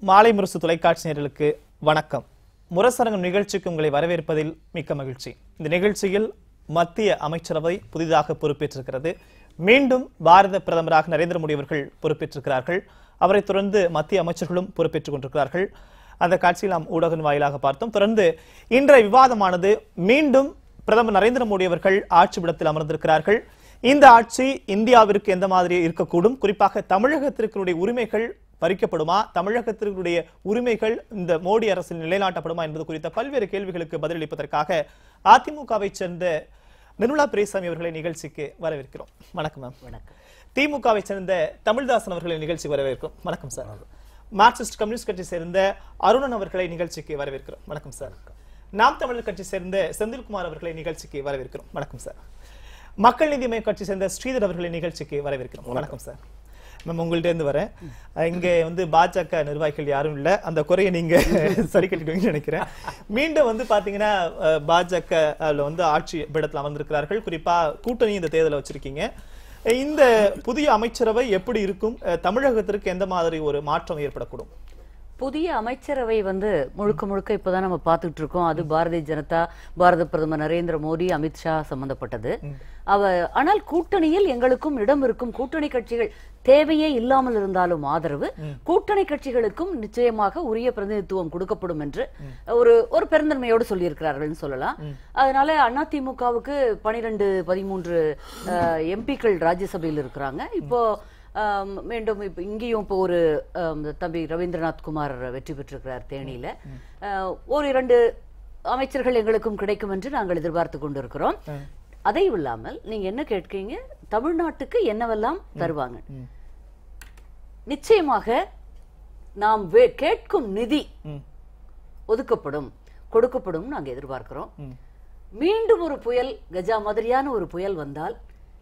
மாலை முரசு தொலைக்காட்சி நேயர்களுக்கு வணக்கம் முரசரங்கம் நிகழ்ச்சிக்கு உங்களை வரவேற்பதில் மிக்க மகிழ்ச்சி இந்த நிகழ்ச்சியில் மத்திய அமைச்சரவை புதிதாக பொறுப்பேற்றிருக்கிறது மீண்டும் பாரத பிரதமராக நரேந்திர மோடி அவர்கள் பொறுப்பேற்றிருக்கிறார்கள் அவரைத் தொடர்ந்து மத்திய அமைச்சர்களும் பொறுப்பேற்றுக் கொண்டிருக்கிறார்கள் அந்த காட்சியில் நாம் ஊடகம் வாயிலாக பார்த்தோம் தொடர்ந்து இன்றைய விவாதமானது மீண்டும் பிரதமர் நரேந்திர மோடி அவர்கள் ஆட்சி விடத்தில் அமர்ந்திருக்கிறார்கள் இந்த ஆட்சி இந்தியாவிற்கு எந்த மாதிரி இருக்கக்கூடும் குறிப்பாக தமிழகத்திற்குடைய உரிமைகள் பறிக்கப்படுமா தமிழகத்திற்குடைய உரிமைகள் இந்த மோடி அரசில் நிலைநாட்டப்படுமா என்பது குறித்த பல்வேறு கேள்விகளுக்கு பதிலளிப்பதற்காக அதிமுகவை சேர்ந்த நிர்மலா பிரேசாமி அவர்களை நிகழ்ச்சிக்கு வரவேற்கிறோம் வணக்கம் மேம் வணக்கம் திமுகவை சேர்ந்த தமிழ்தாசன் அவர்களை நிகழ்ச்சிக்கு வரவேற்கிறோம் வணக்கம் சார் மார்க்சிஸ்ட் கம்யூனிஸ்ட் கட்சி சேர்ந்த அருணன் அவர்களை நிகழ்ச்சிக்கு வரவேற்கிறோம் வணக்கம் சார் நாம் தமிழர் கட்சி சேர்ந்த செந்தில்குமார் அவர்களை நிகழ்ச்சிக்கு வரவேற்கிறோம் வணக்கம் சார் மக்கள் நீதி மய்ய கட்சி சேர்ந்த ஸ்ரீதர் அவர்களை நிகழ்ச்சிக்கு வரவேற்கிறோம் வணக்கம் சார் மேம் உங்கள்ட்ட இருந்து வரேன் அஹ் இங்க வந்து பாஜக நிர்வாகிகள் யாரும் இல்ல அந்த குறையை நீங்க சரி கட்டிடுவீங்கன்னு நினைக்கிறேன் மீண்டும் வந்து பாத்தீங்கன்னா அஹ், பாஜக அதுல வந்து ஆட்சி பீடத்தில் அமர்ந்திருக்கிறார்கள் குறிப்பா கூட்டணி இந்த தேர்தலை வச்சிருக்கீங்க இந்த புதிய அமைச்சரவை எப்படி இருக்கும் அஹ், தமிழகத்திற்கு எந்த மாதிரி ஒரு மாற்றம் ஏற்படக்கூடும் புதிய அமைச்சரவை வந்து முழுக்க முழுக்க இப்பதான் நம்ம பார்த்துட்டு இருக்கோம் அது பாரதிய ஜனதா பாரத பிரதமர் நரேந்திர மோடி அமித்ஷா சம்பந்தப்பட்டது அவ ஆனால் கூட்டணியில் எங்களுக்கும் இடம் இருக்கும் கூட்டணி கட்சிகள் தேவையே இல்லாமல் இருந்தாலும் ஆதரவு கூட்டணி கட்சிகளுக்கும் நிச்சயமாக உரிய பிரதிநிதித்துவம் கொடுக்கப்படும் என்று ஒரு ஒரு பெருந்தன்மையோடு சொல்லியிருக்கிறார்கள்னு சொல்லலாம் அதனால அதிமுகவுக்கு பனிரெண்டு பதிமூன்று எம்பிக்கள் ராஜ்யசபையில் இருக்கிறாங்க இப்போ ஆம், மீண்டும் இப்போ இங்கேயும் இப்போ ஒரு ஆம், தம்பி ரவீந்திரநாத் குமார் வெற்றி பெற்றிருக்கிறார் தேனியில ஆஹ், ஒரு இரண்டு அமைச்சர்கள் எங்களுக்கும் கிடைக்கும் என்று நாங்கள் எதிர்பார்த்து கொண்டிருக்கிறோம் அதையும் இல்லாமல் நீங்க என்ன கேட்கீங்க தமிழ்நாட்டுக்கு என்னவெல்லாம் தருவாங்க நிச்சயமாக நாம் வே- கேட்கும் நிதி ம். ஒதுக்கப்படும் கொடுக்கப்படும் நாங்க எதிர்பார்க்கிறோம் ம். மீண்டும் ஒரு புயல் கஜா மாதிரியான ஒரு புயல் வந்தால்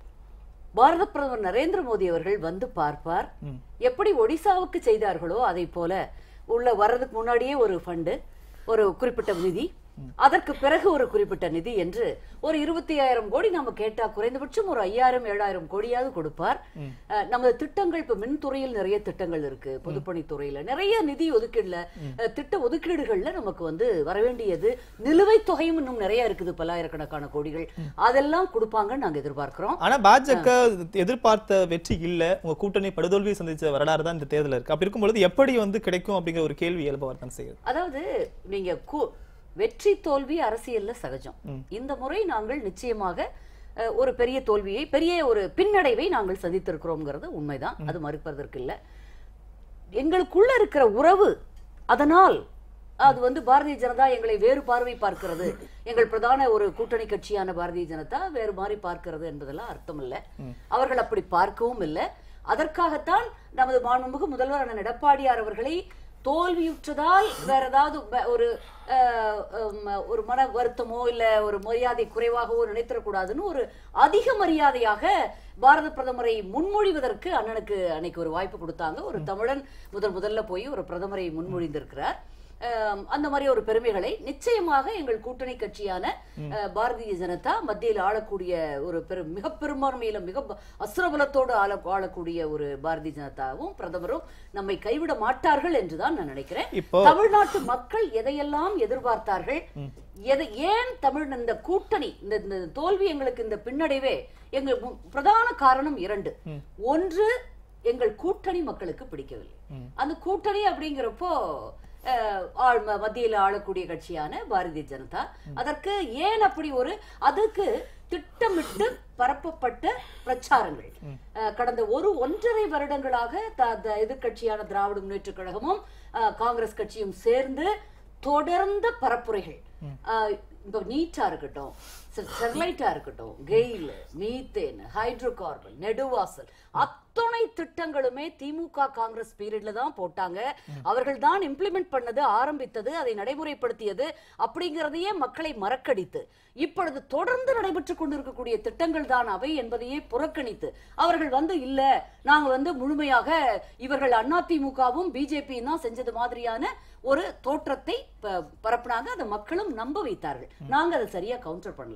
பாரத பிரதமர் நரேந்திர மோடி அவர்கள் வந்து பார்ப்பார் எப்படி ஒடிசாவுக்கு செய்தார்களோ அதை போல உள்ள வர்றதுக்கு முன்னாடியே ஒரு ஃபண்டு ஒரு குறிப்பிட்ட நிதி அதற்கு பிறகு ஒரு குறிப்பிட்ட நிதி என்று ஒரு இருபத்தி ஆயிரம் கோடி நாம கேட்டா குறைந்தபட்சம் ஒரு ஐயாயிரம் ஏழாயிரம் கோடியாவது கொடுப்பார் அஹ், நமது திட்டங்கள் இப்ப மின்துறையில் நிறைய திட்டங்கள் இருக்கு பொதுப்பணித்துறையில நிறைய நிதி ஒதுக்கீடுல அஹ், திட்ட ஒதுக்கீடுகள்ல நமக்கு வந்து வரவேண்டியது நிலுவைத் தொகையும் இன்னும் நிறைய இருக்குது பல்லாயிரக்கணக்கான கோடிகள் அதெல்லாம் கொடுப்பாங்கன்னு நாங்க எதிர்பார்க்கிறோம் ஆனா பாஜக எதிர்பார்த்த வெற்றி இல்ல உங்க கூட்டணி படுதோல்வி சந்திச்ச வரலாறு தான் இந்த தேர்தல் இருக்கு அப்படி இருக்கும்பொழுது எப்படி வந்து கிடைக்கும் அப்படிங்கிற ஒரு கேள்வி எழுப்ப வரதான் செய்யுது அதாவது நீங்க கு- வெற்றி தோல்வி அரசியல்ல சகஜம் இந்த முறை நாங்கள் நிச்சயமாக அஹ், ஒரு பெரிய தோல்வியை பெரிய ஒரு பின்னடைவை நாங்கள் சந்தித்திருக்கிறோம்ங்கிறது உண்மைதான் அது மறுப்பதற்கு இல்ல எங்களுக்குள்ள இருக்கிற உறவு அதனால் அது வந்து பாரதிய ஜனதா எங்களை வேறு பார்வை பார்க்கிறது எங்கள் பிரதான ஒரு கூட்டணி கட்சியான பாரதிய ஜனதா வேறு மாதிரி பார்க்கிறது என்பதெல்லாம் அர்த்தம் இல்ல அவர்கள் அப்படி பார்க்கவும் இல்லை அதற்காகத்தான் நமது மாண்புமிகு முதல்வர் அண்ணன் எடப்பாடியார் அவர்களை தோல்வியுற்றதால் வேற ஏதாவது ப- ஒரு அஹ், உம், ஒரு மன வருத்தமோ இல்ல ஒரு மரியாதை குறைவாகவோ நினைத்திடக்கூடாதுன்னு ஒரு அதிக மரியாதையாக பாரத பிரதமரை முன்மொழிவதற்கு அண்ணனுக்கு அன்னைக்கு ஒரு வாய்ப்பு கொடுத்தாங்க ஒரு தமிழன் முதல் முதல்ல போய் ஒரு பிரதமரை முன்மொழிந்திருக்கிறார் அஹ், அந்த மாதிரி ஒரு பெருமைகளை நிச்சயமாக எங்கள் கூட்டணி கட்சியான அஹ், பாரதிய ஜனதா மத்தியில் ஆளக்கூடிய ஒரு பெரு மிக பெரும்பான்மையில மிக ப- அசுரபலத்தோடு ஆள ஆளக்கூடிய ஒரு பாரதிய ஜனதாவும் பிரதமரும் நம்மை கைவிட மாட்டார்கள் என்றுதான் நான் நினைக்கிறேன் இப்போ தமிழ்நாட்டு மக்கள் எதையெல்லாம் எதிர்பார்த்தார்கள் எதை ஏன் தமிழ் இந்த கூட்டணி இந்த இந்த தோல்வி எங்களுக்கு இந்த பின்னடைவே எங்கள் மு- பிரதான காரணம் இரண்டு ஒன்று எங்கள் கூட்டணி மக்களுக்கு பிடிக்கவில்லை அந்த கூட்டணி அப்படிங்கிறப்போ அஹ், ஆள் ம- மத்தியில் ஆளக்கூடிய கட்சியான பாரதிய ஜனதா அதற்கு ஏன் அப்படி ஒரு அதுக்கு திட்டமிட்டு பரப்பப்பட்ட பிரச்சாரங்கள் அஹ், கடந்த ஒரு ஒன்றரை வருடங்களாக த- த- எதிர்க்கட்சியான திராவிட முன்னேற்ற கழகமும் அஹ், காங்கிரஸ் கட்சியும் சேர்ந்து தொடர்ந்த பரப்புரைகள் அஹ், இப்போ நீட்டா இருக்கட்டும் ஸ்டெர்லைட்டா இருக்கட்டும் GAIL methane hydro carbon Neduvasal அத்தனை திட்டங்களுமே திமுக காங்கிரஸ் பீரியட்ல தான் போட்டாங்க அவர்கள் தான் இம்ப்ளிமெண்ட் பண்ணது ஆரம்பித்தது அதை நடைமுறைப்படுத்தியது அப்படிங்கிறதையே மக்களை மறக்கடித்து இப்பொழுது தொடர்ந்து நடைபெற்றுக் கொண்டிருக்கக்கூடிய திட்டங்கள் தான் அவை என்பதையே புறக்கணித்து அவர்கள் வந்து இல்ல நாங்க வந்து முழுமையாக இவர்கள் அதிமுகவும் பிஜேபியும் தான் செஞ்சது மாதிரியான ஒரு தோற்றத்தை ப- பரப்புனாங்க அதை மக்களும் நம்ப வைத்தார்கள் நாங்க அதை சரியா கவுண்டர் பண்ணல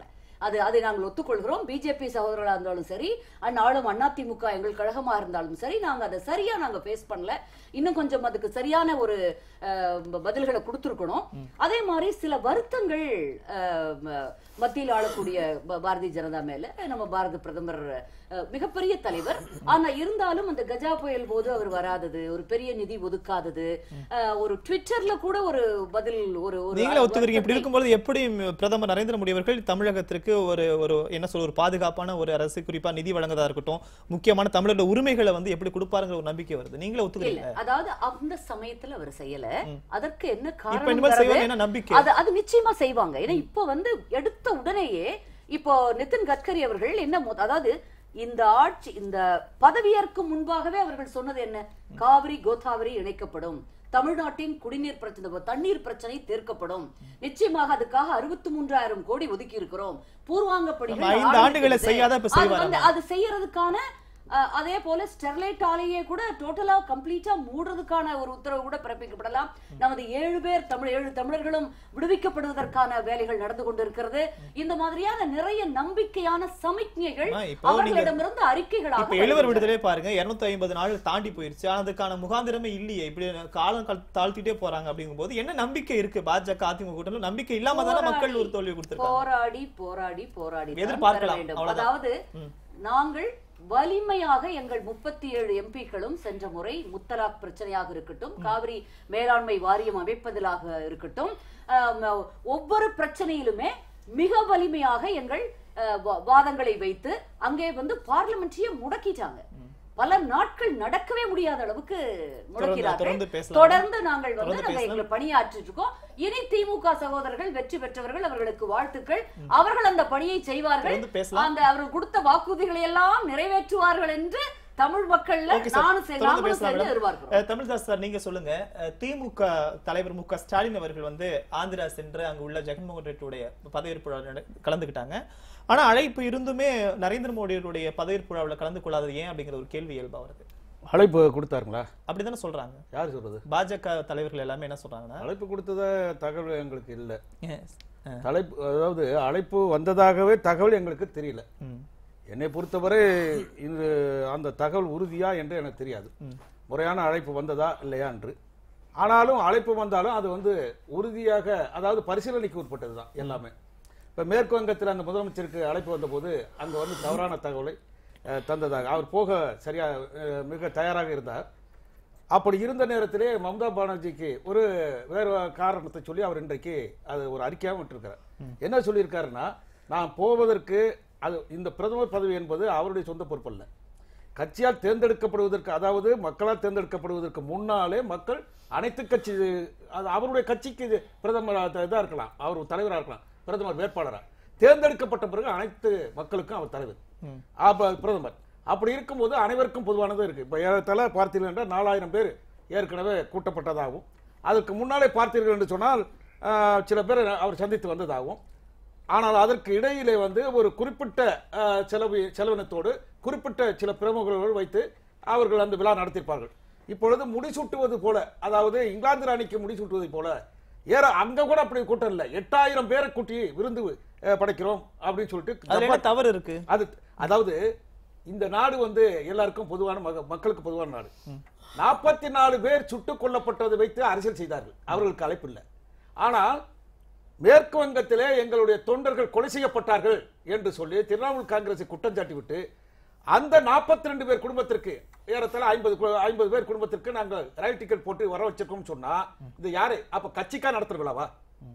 அது அதை நாங்கள் ஒத்துக்கொள்கிறோம் பிஜேபி சகோதரர்களா இருந்தாலும் சரி அந்நாளும் அதிமுக எங்கள் கழகமா இருந்தாலும் சரி நாங்க அதை சரியா நாங்க ஃபேஸ் பண்ணல இன்னும் கொஞ்சம் அதுக்கு சரியான ஒரு அஹ், ப- பதில்களை கொடுத்துருக்கணும் அதே மாதிரி சில வருத்தங்கள் அஹ், ம- மத்தியில் ஆளக்கூடிய ப- பாரதிய ஜனதா மேல நம்ம பாரத பிரதமர் அஹ், மிகப்பெரிய தலைவர் ஆனா இருந்தாலும் அந்த கஜா புயல் போது அவர் வராதது ஒரு பெரிய நிதி ஒதுக்காதது அஹ், ஒரு ட்விட்டர்ல கூட ஒரு பதில் ஒரு ஒரு நீங்களே ஒத்துக்கிறீங்க இப்படி வருத்தத்தை- இருக்கும்போது எப்படி பிரதமர் நரேந்திர மோடி அவர்கள் தமிழகத்திற்கு ஒரு ஒரு என்ன சொல்ல ஒரு பாதுகாப்பான ஒரு அரசு குறிப்பா நிதி வழங்குறதா இருக்கட்டும் முக்கியமான தமிழரோட உரிமைகளை வந்து எப்படி கொடுப்பாருங்கிற ஒரு நம்பிக்கை வருது நீங்களே இல்ல ஒத்துக்கிறீங்க அதாவது அந்த சமயத்துல அவர் செய்யல அதற்கு என்ன இப்ப காரணம் இனிமேல் செய்வாங்க என்ன நம்பிக்கை அது அது நிச்சயமா செய்வாங்க ஏன்னா இப்ப வந்து எடுத்த உடனேயே இப்போ நிதின் கட்கரி அவர்கள் என்ன மொ- அதாவது இந்த ஆட்சி இந்த பதவியேற்கும் முன்பாகவே அவர்கள் சொன்னது என்ன காவிரி கோதாவரி இணைக்கப்படும் தமிழ்நாட்டின் குடிநீர் பிரச்சனை தண்ணீர் பிரச்சனை தீர்க்கப்படும் நிச்சயமாக அதுக்காக அறுபத்தி மூன்றாயிரம் கோடி ஒதுக்கி இருக்கிறோம் பூர்வாங்க பணிகள் நம்ம ஐந்து ஆண்டுகளை ஆரம்பிக்கிறது. செய்யாத இப்ப அது செய்வாராமா? வந்து அது செய்யறதுக்கான அஹ், அதே போல ஸ்டெர்லைட் ஆலையை கூட டோட்டலா கம்ப்ளீட்டா மூடுறதுக்கான ஒரு உத்தரவு கூட பிறப்பிக்கப்படலாம் நமது ஏழு பேர் தமிழ் ஏழு தமிழர்களும் விடுவிக்கப்படுவதற்கான வேலைகள் நடந்து கொண்டிருக்கிறது இந்த மாதிரியான நிறைய நம்பிக்கையான சமிக்ஞைகள் ஆமா, இப்போ நீங்க- அவர்களிடமிருந்து அறிக்கைகளாக இப்ப எழுவர் வருகின்றன. விடுதலை பாருங்க 250 ஐம்பது நாள் தாண்டி போயிருச்சு ஆனா அதுக்கான முகாந்திரமே இல்லையே இப்படி காலம் கல்- தாழ்த்திட்டே போறாங்க அப்படிங்கும்போது என்ன நம்பிக்கை இருக்கு பாஜக அதிமுக கூட்டணியில் நம்பிக்கை இல்லாம தானே மக்கள் ஒரு தோல்வி கொடுத்திருக்காங்க போராடி போராடி போராடி தான் எதிர்பார்க்கலாம், பெற வேண்டும் அவ்வளவுதான். அதாவது நாங்கள் வலிமையாக எங்கள் முப்பத்தி ஏழு எம்பிக்களும் சென்ற முறை முத்தலாக் பிரச்சனையாக இருக்கட்டும் காவிரி மேலாண்மை வாரியம் அமைப்பதிலாக இருக்கட்டும் ஆம், ஒவ்வொரு பிரச்சனையிலுமே மிக வலிமையாக எங்கள் அஹ், வா- வாதங்களை வைத்து அங்கே வந்து பார்லிமெண்ட்ரியை முடக்கிட்டாங்க பல நாட்கள் நடக்கவே முடியாத அளவுக்கு முடக்கிறார்கள் தொடர்ந்து பேசலாம். தொடர்ந்து நாங்கள் வந்து தொடர்ந்து நாங்கள் பேசலாம். எங்களை பணியாற்றிட்டு இருக்கோம் இனி திமுக சகோதரர்கள் வெற்றி பெற்றவர்கள் அவர்களுக்கு வாழ்த்துக்கள் அவர்கள் அந்த பணியை செய்வார்கள் தொடர்ந்து பேசலாம். அந்த அவர்கள் கொடுத்த வாக்குறுதிகளை எல்லாம் நிறைவேற்றுவார்கள் என்று தமிழ் மக்கள்ல ஓகே சார் நானும் சே- தொடர்ந்து நாங்களும் பேசலாம் சேர்ந்து மேடம். எதிர்பார்க்கிறோம் அஹ், தமிழ்தாஸ் சார் நீங்க சொல்லுங்க அஹ், திமுக தலைவர் மு க ஸ்டாலின் அவர்கள் வந்து ஆந்திரா சென்று அங்க உள்ள ஜெகன்மோகன் ரெட்டியுடைய பதவியேற்பு விழாவில் நட- கலந்துக்கிட்டாங்க ஆனா அழைப்பு இருந்துமே நரேந்திர மோடியுடைய பதவியேற்பு விழாவில் கலந்து கொள்ளாதது ஏன் அப்படிங்கிற ஒரு கேள்வி இயல்பா வருது அழைப்பு கொடுத்தாருங்களா அப்படிதானே சொல்றாங்க யார் சொல்றது பாஜக தலைவர்கள் எல்லாமே என்ன சொல்றாங்கன்னா அழைப்பு கொடுத்தத தகவல் எங்களுக்கு இல்லை Yes. அஹ், தலைப்பு அதாவது அழைப்பு வந்ததாகவே தகவல் எங்களுக்கு தெரியல ம், என்னை பொறுத்தவரை இந்த அந்த தகவல் உறுதியா என்று எனக்கு தெரியாது முறையான அழைப்பு வந்ததா இல்லையா என்று ஆனாலும் அழைப்பு வந்தாலும் அது வந்து உறுதியாக அதாவது பரிசீலனைக்கு உட்பட்டது தான் எல்லாமே இப்போ மேற்கு வங்கத்தில் அந்த முதலமைச்சருக்கு அழைப்பு வந்தபோது அங்கே வந்து தவறான தகவலை அஹ், தந்ததாக அவர் போக சரியா அஹ், மிக தயாராக இருந்தார் அப்படி இருந்த நேரத்திலே மம்தா பானர்ஜிக்கு ஒரு வேறு காரணத்தை சொல்லி அவர் இன்றைக்கு அது ஒரு அறிக்கையாக விட்டிருக்கிறார் என்ன சொல்லியிருக்காருன்னா நான் போவதற்கு அது இந்த பிரதமர் பதவி என்பது அவருடைய சொந்த பொறுப்பல்ல கட்சியால் தேர்ந்தெடுக்கப்படுவதற்கு அதாவது மக்களால் தேர்ந்தெடுக்கப்படுவதற்கு முன்னாலே மக்கள் அனைத்து கட்சி அது அவருடைய கட்சிக்கு இது பிரதமர் இதாக இருக்கலாம் அவர் ஒரு தலைவராக இருக்கலாம் பிரதமர் வேட்பாளராக தேர்ந்தெடுக்கப்பட்ட பிறகு அனைத்து மக்களுக்கும் அவர் தலைவர் அப்ப பிரதமர் அப்படி இருக்கும்போது அனைவருக்கும் பொதுவானது இருக்கு இப்போ ஏறத்தாழ பார்த்தீர்கள் என்றால் நாலாயிரம் பேர் ஏற்கனவே கூட்டப்பட்டதாகவும் அதற்கு முன்னாலே பார்த்தீர்கள் என்று சொன்னால் ஆஹ், சில பேர் அவர் சந்தித்து வந்ததாகவும் ஆனால் அதற்கு இடையிலே வந்து ஒரு குறிப்பிட்ட ஆஹ், செலவு செலவினத்தோடு குறிப்பிட்ட சில பிரமுகர்கள் வைத்து அவர்கள் அந்த விழா நடத்தியிருப்பார்கள் இப்பொழுது முடிசூட்டுவது போல அதாவது இங்கிலாந்து ராணிக்கு முடிசூட்டுவதை போல ஏற அங்க கூட அப்படி கூட்டம் இல்லை எட்டாயிரம் பேரை கூட்டி விருந்து ஆஹ், படைக்கிறோம் அப்படின்னு சொல்லிட்டு அதுல என்ன தவறு இருக்கு அது அதாவது இந்த நாடு வந்து எல்லாருக்கும் பொதுவான மக- மக்களுக்கு பொதுவான நாடு நாற்பத்தி நாலு பேர் சுட்டுக் கொல்லப்பட்டதை வைத்து அரசியல் செய்தார்கள் அவர்களுக்கு அழைப்பு இல்லை ஆனால் மேற்கு வங்கத்திலே எங்களுடைய தொண்டர்கள் கொலை செய்யப்பட்டார்கள் என்று சொல்லி திரிணாமுல் காங்கிரஸை குற்றம் சாட்டி விட்டு அந்த 42 ரெண்டு பேர் குடும்பத்திற்கு ஏறத்தாழ ஐம்பது ஐம்பது பேர் குடும்பத்திற்கு நாங்கள் ரயில் டிக்கெட் போட்டு வர வச்சிருக்கோம் சொன்னா இது யாரு அப்ப கட்சிக்கா நடத்துற விழாவா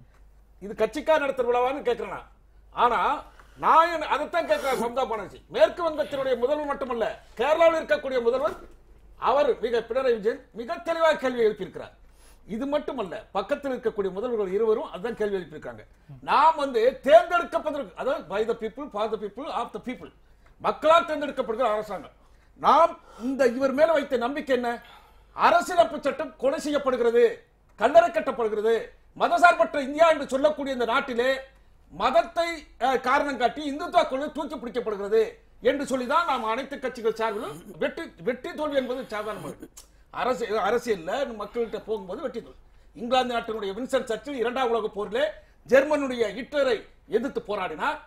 இது கட்சிக்கா நடத்துற விழாவான்னு கேட்கிறேன் நான். ஆனா நான் என்ன- அதைத்தான் கேட்கிறேன் மம்தா பானர்ஜி மேற்கு வங்கத்தினுடைய முதல்வர் மட்டுமல்ல கேரளாவில் இருக்கக்கூடிய முதல்வர் அவர் மிக பினராயி விஜயன் மிக தெளிவாக கேள்வி எழுப்பியிருக்கிறார் இது மட்டுமல்ல பக்கத்தில் இருக்கக்கூடிய முதல்வர்கள் இருவரும் அதான் கேள்வி எழுப்பியிருக்காங்க நாம் வந்து தேர்ந்தெடுக்கப்பதற்கு அதாவது by the people for the people of the people மக்களால் தேர்ந்தெடுக்கப்படுகிற அரசாங்கம் நாம் இந்த இவர் மேல வைத்த நம்பிக்கை என்ன அரசியலமைப்பு சட்டம் கொலை செய்யப்படுகிறது கல்லறை கட்டப்படுகிறது மதசார்பற்ற இந்தியா என்று சொல்லக்கூடிய இந்த நாட்டிலே மதத்தை அஹ், காரணம் காட்டி இந்துத்துவ கொள்கை தூக்கி பிடிக்கப்படுகிறது என்று சொல்லிதான் நாம் அனைத்து கட்சிகள் சார்பிலும் வெற்றி வெற்றி தோல்வி என்பது சாதாரணமாக அரசியல் அரசியல்ல மக்கள்கிட்ட போகும்போது வெற்றி தோல்வி இங்கிலாந்து நாட்டினுடைய வின்சென்ட் சர்ச்சில் இரண்டாம் உலக போரிலே ஜெர்மனுடைய ஹிட்லரை எதிர்த்து போராடினார்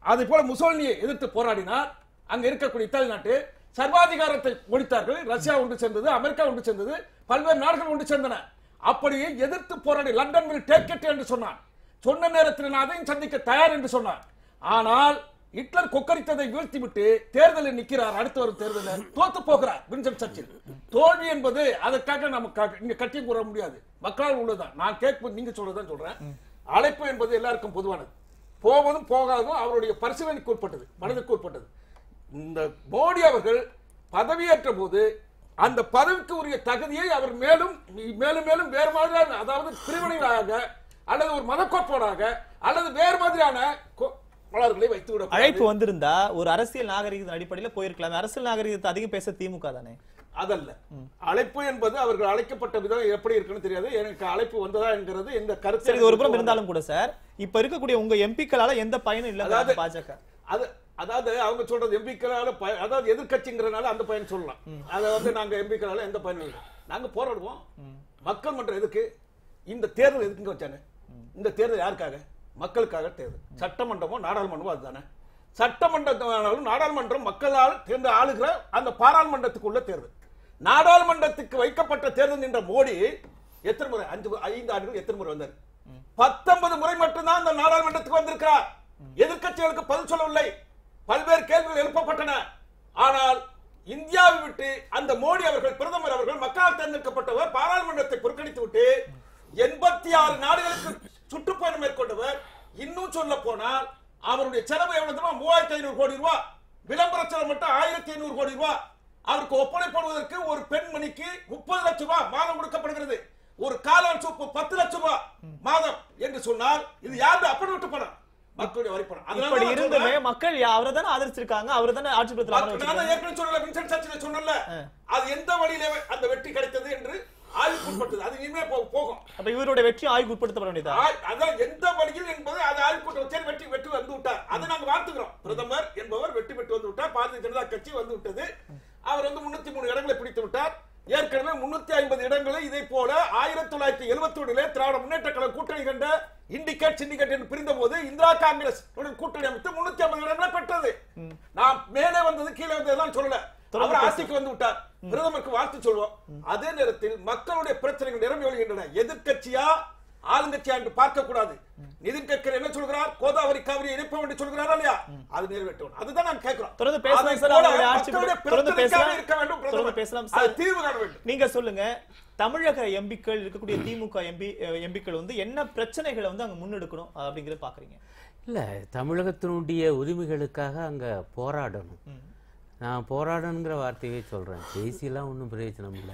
அதே போல முசோலினியை எதிர்த்து போராடினார் அங்க இருக்கக்கூடிய இத்தாலி நாட்டு சர்வாதிகாரத்தை ஒழித்தார்கள் ரஷ்யா ஒன்று சேர்ந்தது அமெரிக்கா ஒன்று சேர்ந்தது பல்வேறு நாடுகள் ஒன்று சேர்ந்தன அப்படியே எதிர்த்து போராடி லண்டன் வில் டேக் இட் என்று சொன்னான் சொன்ன நேரத்தில் நான் அதையும் சந்திக்க தயார் என்று சொன்னான் ஆனால் ஹிட்லர் கொக்கரித்ததை வீழ்த்திவிட்டு தேர்தலில் நிற்கிறார் அடுத்து வரும் தேர்தலில் தோத்து போகிறார் வின்சன் சர்ச்சில் தோல்வி என்பது அதற்காக நம்ம இங்க கட்டி கூற முடியாது மக்களால் உள்ளதுதான் நான் கேட்பது நீங்க சொல்றதுதான் சொல்றேன் அழைப்பு என்பது எல்லாருக்கும் பொதுவானது போவதும் போகாததும் அவருடைய பரிசீலனைக்கு உட்பட்டது மனதுக்கு உட்பட்டது இந்த மோடி அவர்கள் பதவியேற்ற போது அந்த பதவிக்கு உரிய தகுதியை அவர் மேலும் மேலும் மேலும் வேறு மாதிரியான அதாவது பிரிவினைகளாக அல்லது ஒரு மதக்கோட்பாடாக அல்லது வேறு மாதிரியான கோ- மலர்களை வைத்து விட அழைப்பு வந்திருந்தா ஒரு அரசியல் நாகரிகத்தின் அடிப்படையில போயிருக்கலாம் அரசியல் நாகரிகத்தை அதிகம் பேச திமுக தானே அதல்ல அழைப்பு என்பது அவர்கள் அழைக்கப்பட்ட விதம் எப்படி இருக்குன்னு தெரியாது எனக்கு அழைப்பு வந்ததா என்கிறது இந்த கருத்து சரி இது ஒரு புறம் இருந்தாலும் கூட சார் இப்ப இருக்கக்கூடிய உங்க எம்பிக்களால எந்த பயனும் இல்ல அதாவது- பாஜக அது அதாவது அவங்க சொல்றது எம்பிக்களால அதாவது எதிர்க்கட்சிங்கிறனால அந்த பயன் சொல்லலாம் அதை வந்து நாங்க எம்பிக்களால எந்த பயனும் இல்லை நாங்க போராடுவோம் மக்கள் மன்றம் எதுக்கு இந்த தேர்தல் எதுக்குங்க வச்சாங்க இந்த தேர்தல் யாருக்காக மக்களுக்காக தேர்தல் சட்டமன்றமோ நாடாளுமன்றமோ அதுதானே சட்டமன்றம் நாடாளுமன்றம் மக்களால் தேர்ந்து ஆளுகிற அந்த பாராளுமன்றத்துக்குள்ள தேர்தல் நாடாளுமன்றத்துக்கு வைக்கப்பட்ட தேர்தல் என்ற மோடி எத்தனை முறை அஞ்சு மு- ஐந்து ஆண்டுகள் எத்தனை முறை வந்தார் பத்தொன்பது முறை மட்டும்தான் அந்த நாடாளுமன்றத்துக்கு வந்திருக்கிறார் எதிர்க்கட்சிகளுக்கு பதில் சொல்லவில்லை பல்வேறு கேள்விகள் எழுப்பப்பட்டன ஆனால் இந்தியாவை விட்டு அந்த மோடி அவர்கள் பிரதமர் அவர்கள் மக்களால் தேர்ந்தெடுக்கப்பட்டவர் பாராளுமன்றத்தை புறக்கணித்து விட்டு எண்பத்தி ஆறு நாடுகளுக்கு சுற்றுப்பயணம் மேற்கொண்டவர் இன்னும் சொல்ல போனால் அவருடைய செலவு எவ்வளவு தெரியுமா மூவாயிரத்தி ஐநூறு கோடி ரூபாய் விளம்பர செலவு மட்டும் ஆயிரத்தி ஐநூறு கோடி ரூபாய் அவருக்கு ஒப்பனை போடுவதற்கு ஒரு பெண்மணிக்கு முப்பது லட்சம் ரூபாய் மாதம் கொடுக்கப்படுகிறது ஒரு காலான் சூப்பு பத்து லட்சம் ரூபாய் மாதம் என்று சொன்னால் இது யாருடைய அப்படி விட்டு பணம் மக்களுடைய வரி பணம் அதனால இப்படி தான் நான் இருந்துமே சொல்றேன். மக்கள் அவரை தானே ஆதரிச்சிருக்காங்க அவரை தானே ஆட்சி பத்திரம் அமர நான் வச்சிருக்காங்க தான் ஏற்கனவே சொன்னல வின்சென்ட் சர்ச்சில் சொன்னல அது எந்த வழியில அந்த வெற்றி கிடைத்தது என்று ஆய்வுக்குட்பட்டது அது இனிமே போ- போகும் அப்ப இவருடைய வெற்றி ஆய்வு உட்படுத்தப்பட வேண்டியதா ஆய்- அதான் எந்த வழியில் என்பது அது ஆய்வுக்கூட்டம் வச்சு வெற்றி வெற்றி வந்து விட்டார் அதை நாங்க வாழ்த்துக்கிறோம் பிரதமர் என்பவர் வெற்றி பெற்று வந்து விட்டார் பாரதிய ஜனதா கட்சி வந்து விட்டது அவர் வந்து முன்னூத்தி மூணு இடங்களை பிடித்து விட்டார் ஏற்கனவே முன்னூத்தி ஐம்பது இடங்களை இதே போல ஆயிரத்தி தொள்ளாயிரத்தி எழுபத்தி ஒன்றிலே திராவிட முன்னேற்ற கழக கூட்டணி கண்ட இண்டிகேட் சிண்டிகேட் என்று பிரிந்த போது இந்திரா காங்கிரஸ் உடன் கூட்டணி அமைத்து முன்னூத்தி ஐம்பது இடங்களை பெற்றது நாம் மேலே வந்தது கீழே வந்ததெல்லாம் சொல்லல தொடர்ந்து அவர் ஆட்சிக்கு வந்து விட்டார் பிரதமருக்கு வாழ்த்து சொல்வோம் அதே நேரத்தில் மக்களுடைய பிரச்சனைகள் நிரம்பி வருகின்றன எதிர்க்கட்சியா ஆளுங்கட்சியா என்று பார்க்க கூடாது நிதின் கட்கரி என்ன சொல்கிறார் கோதாவரி காவிரி இணைப்போம் என்று சொல்கிறாரா இல்லையா அது நிறைவேற்றணும் அதுதான் நான் கேட்கிறோம் தொடர்ந்து பேசலாம் அதை சார், போல அவருடைய ஆட்சி மக்களுடைய தொடர்ந்து பிரச்சனைக்காக பேசலாம். இருக்க வேண்டும் தொடர்ந்து பிரதமர். பேசலாம் அது சார். தீர்வு காண வேண்டும் நீங்க சொல்லுங்க தமிழக எம்பிக்கள் இருக்கக்கூடிய திமுக எம்பி எம்பிக்கள் வந்து என்ன பிரச்சனைகளை வந்து அங்க முன்னெடுக்கணும் அப்படிங்கறத பாக்குறீங்க இல்லை தமிழகத்தினுடைய உரிமைகளுக்காக அங்கே போராடணும் நான் போராடணுங்கிற வார்த்தையே சொல்கிறேன் பேசியெல்லாம் ஒன்றும் பிரயோஜனம் இல்லை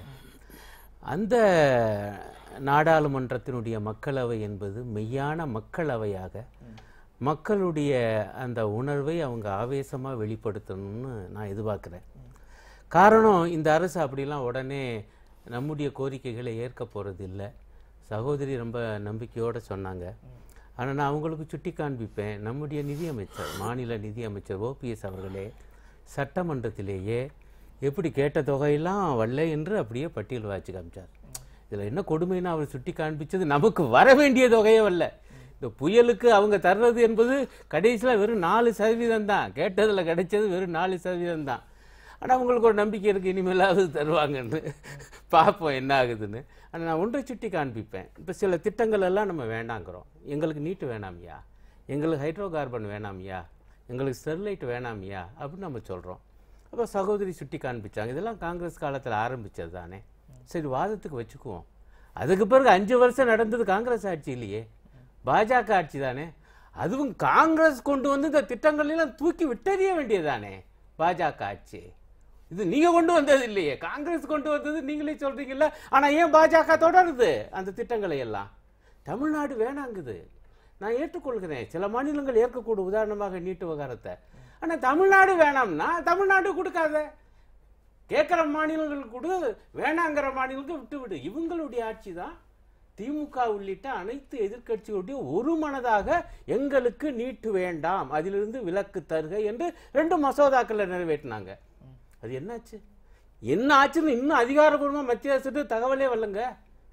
அந்த நாடாளுமன்றத்தினுடைய மக்களவை என்பது மெய்யான மக்களவையாக மக்களுடைய அந்த உணர்வை அவங்க ஆவேசமாக வெளிப்படுத்தணும்னு நான் எதிர்பார்க்குறேன் காரணம் இந்த அரசு அப்படிலாம் உடனே நம்முடைய கோரிக்கைகளை ஏற்க போகிறது இல்லை சகோதரி ரொம்ப நம்பிக்கையோடு சொன்னாங்க ஆனால் நான் அவங்களுக்கு சுட்டி காண்பிப்பேன் நம்முடைய நிதியமைச்சர் மாநில நிதியமைச்சர் ஓபிஎஸ் அவர்களே சட்டமன்றத்திலேயே எப்படி கேட்ட தொகையெல்லாம் வரல என்று அப்படியே பட்டியல் வாய்ச்சி காமிச்சார் இதில் என்ன கொடுமைன்னா அவர் சுட்டி காண்பிச்சது நமக்கு வர வேண்டிய தொகையே வரல இந்த புயலுக்கு அவங்க தர்றது என்பது கடைசியில் வெறும் நாலு சதவீதம் தான் கேட்டதில் கிடைச்சது வெறும் நாலு சதவீதம் தான் ஆனால் அவங்களுக்கு ஒரு நம்பிக்கை இருக்குது இனிமேலாவது தருவாங்கன்னு பார்ப்போம் என்ன ஆகுதுன்னு ஆனால் நான் ஒன்றை சுட்டி காண்பிப்பேன் இப்போ சில திட்டங்கள் எல்லாம் நம்ம வேண்டாங்கிறோம் எங்களுக்கு நீட்டு வேணாம்யா எங்களுக்கு ஹைட்ரோ கார்பன் வேணாம்யா எங்களுக்கு ஸ்டெர்லைட் வேணாம்யா அப்படின்னு நம்ம சொல்கிறோம் அப்போ சகோதரி சுட்டி காண்பிச்சாங்க இதெல்லாம் காங்கிரஸ் காலத்தில் ஆரம்பிச்சது தானே சரி வாதத்துக்கு வச்சுக்குவோம் அதுக்கு பிறகு அஞ்சு வருஷம் நடந்தது காங்கிரஸ் ஆட்சி இல்லையே பாஜக ஆட்சி தானே அதுவும் காங்கிரஸ் கொண்டு வந்து இந்த திட்டங்கள் எல்லாம் தூக்கி விட்டறிய வேண்டியதானே பாஜக ஆட்சி இது நீங்க கொண்டு வந்தது இல்லையே காங்கிரஸ் கொண்டு வந்தது நீங்களே சொல்றீங்கல்ல ஆனா ஏன் பாஜக தொடருது அந்த திட்டங்களை எல்லாம் தமிழ்நாடு வேணாங்குது நான் ஏற்றுக்கொள்கிறேன் சில மாநிலங்கள் ஏற்கக்கூடும் உதாரணமாக நீட்டு விவகாரத்தை ஆனா தமிழ்நாடு வேணாம்னா தமிழ்நாடு கொடுக்காத கேட்குற மாநிலங்களுக்கு கொடு வேணாங்கிற மாநிலங்களுக்கு விட்டு விடு இவங்களுடைய ஆட்சி தான் திமுக உள்ளிட்ட அனைத்து எதிர்க்கட்சிகளுடைய ஒரு மனதாக எங்களுக்கு நீட்டு வேண்டாம் அதிலிருந்து விலக்கு தருக என்று ரெண்டு மசோதாக்களை நிறைவேற்றினாங்க அது என்னாச்சு என்ன ஆச்சுன்னு இன்னும் அதிகாரப்பூர்வமாக மத்திய அரசு தகவலே வரலங்க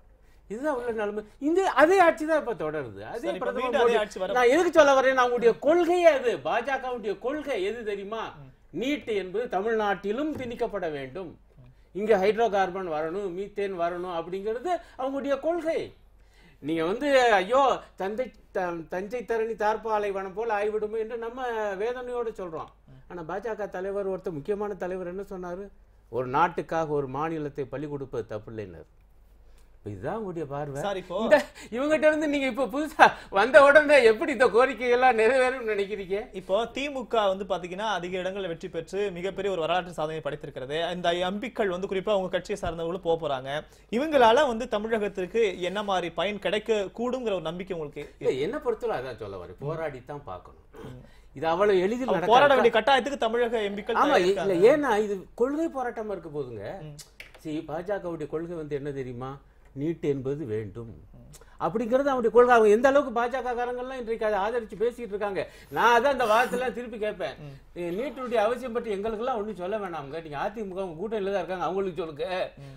இதுதான் உள்ள நிலைமை இந்த அதே ஆட்சி தான் இப்ப தொடருது அதே சரி, இப்ப பிரதமர் மீண்டும் அதே மோடி- ஆட்சி வர- நான் எதுக்கு சொல்ல வரேன் நம்முடைய கொள்கையே அது பாஜகவுடைய கொள்கை எது தெரியுமா நீட் என்பது தமிழ்நாட்டிலும் திணிக்கப்பட வேண்டும் இங்க ஹைட்ரோ கார்பன் வரணும் மீத்தேன் வரணும் அப்படிங்கிறது அவங்களுடைய கொள்கை நீங்க வந்து ஐயோ தந்தை த- தஞ்சை தரணி தார்பாலை வனம் போல் ஆய்விடுமோ என்று நம்ம வேதனையோட சொல்றோம் ஆனா பாஜக தலைவர் ஒருத்தர் முக்கியமான தலைவர் என்ன சொன்னாரு ஒரு நாட்டுக்காக ஒரு மாநிலத்தை பலி கொடுப்பது தப்பு இல்லைன்னாரு இதுதான் உங்களுடைய பார்வை சார் இப்போ இந்த இவங்கிட்ட இருந்து நீங்க இப்ப புதுசா வந்த உடனே எப்படி இந்த கோரிக்கை எல்லாம் நிறைவேறும் நினைக்கிறீங்க இப்போ திமுக வந்து பாத்தீங்கன்னா அதிக இடங்கள்ல வெற்றி பெற்று மிகப்பெரிய ஒரு வரலாற்று சாதனை படைத்திருக்கிறது இந்த எம்பிக்கள் வந்து குறிப்பா உங்க கட்சியை சார்ந்தவங்களும் போக போறாங்க இவங்களால வந்து தமிழகத்திற்கு என்ன மாதிரி பயன் கிடைக்க கூடுங்கிற ஒரு நம்பிக்கை உங்களுக்கு இல்ல என்ன பொறுத்தவரை அதான் சொல்ல வரேன் போராடி தான் பார்க்கணும் இது அவ்வளவு எளிதில் அப்ப நடக்காது. போராட வேண்டிய கட்டாயத்துக்கு தமிழக எம்பிக்கள் ஆமா தயாரா இல்ல இருக்காங்க. ஏன்னா இது கொள்கை போராட்டமா இருக்க போதுங்க சரி பாஜகவுடைய கொள்கை வந்து என்ன தெரியுமா நீட் என்பது வேண்டும் அப்படிங்கிறது அவனுடைய கொள்கை அவங்க எந்த அளவுக்கு பாஜக காரங்கள்லாம் இன்றைக்கு அதை ஆதரிச்சு பேசிட்டு இருக்காங்க நான் அதான் அந்த வாதத்தெல்லாம் திருப்பி கேட்பேன் நீங்க நீட்டுடைய அவசியம் பற்றி எங்களுக்கெல்லாம் ஒண்ணும் சொல்ல வேணாம்ங்க நீங்க அதிமுக உங்க கூட்டணியில தான் இருக்காங்க அவங்களுக்கு சொல்லுங்க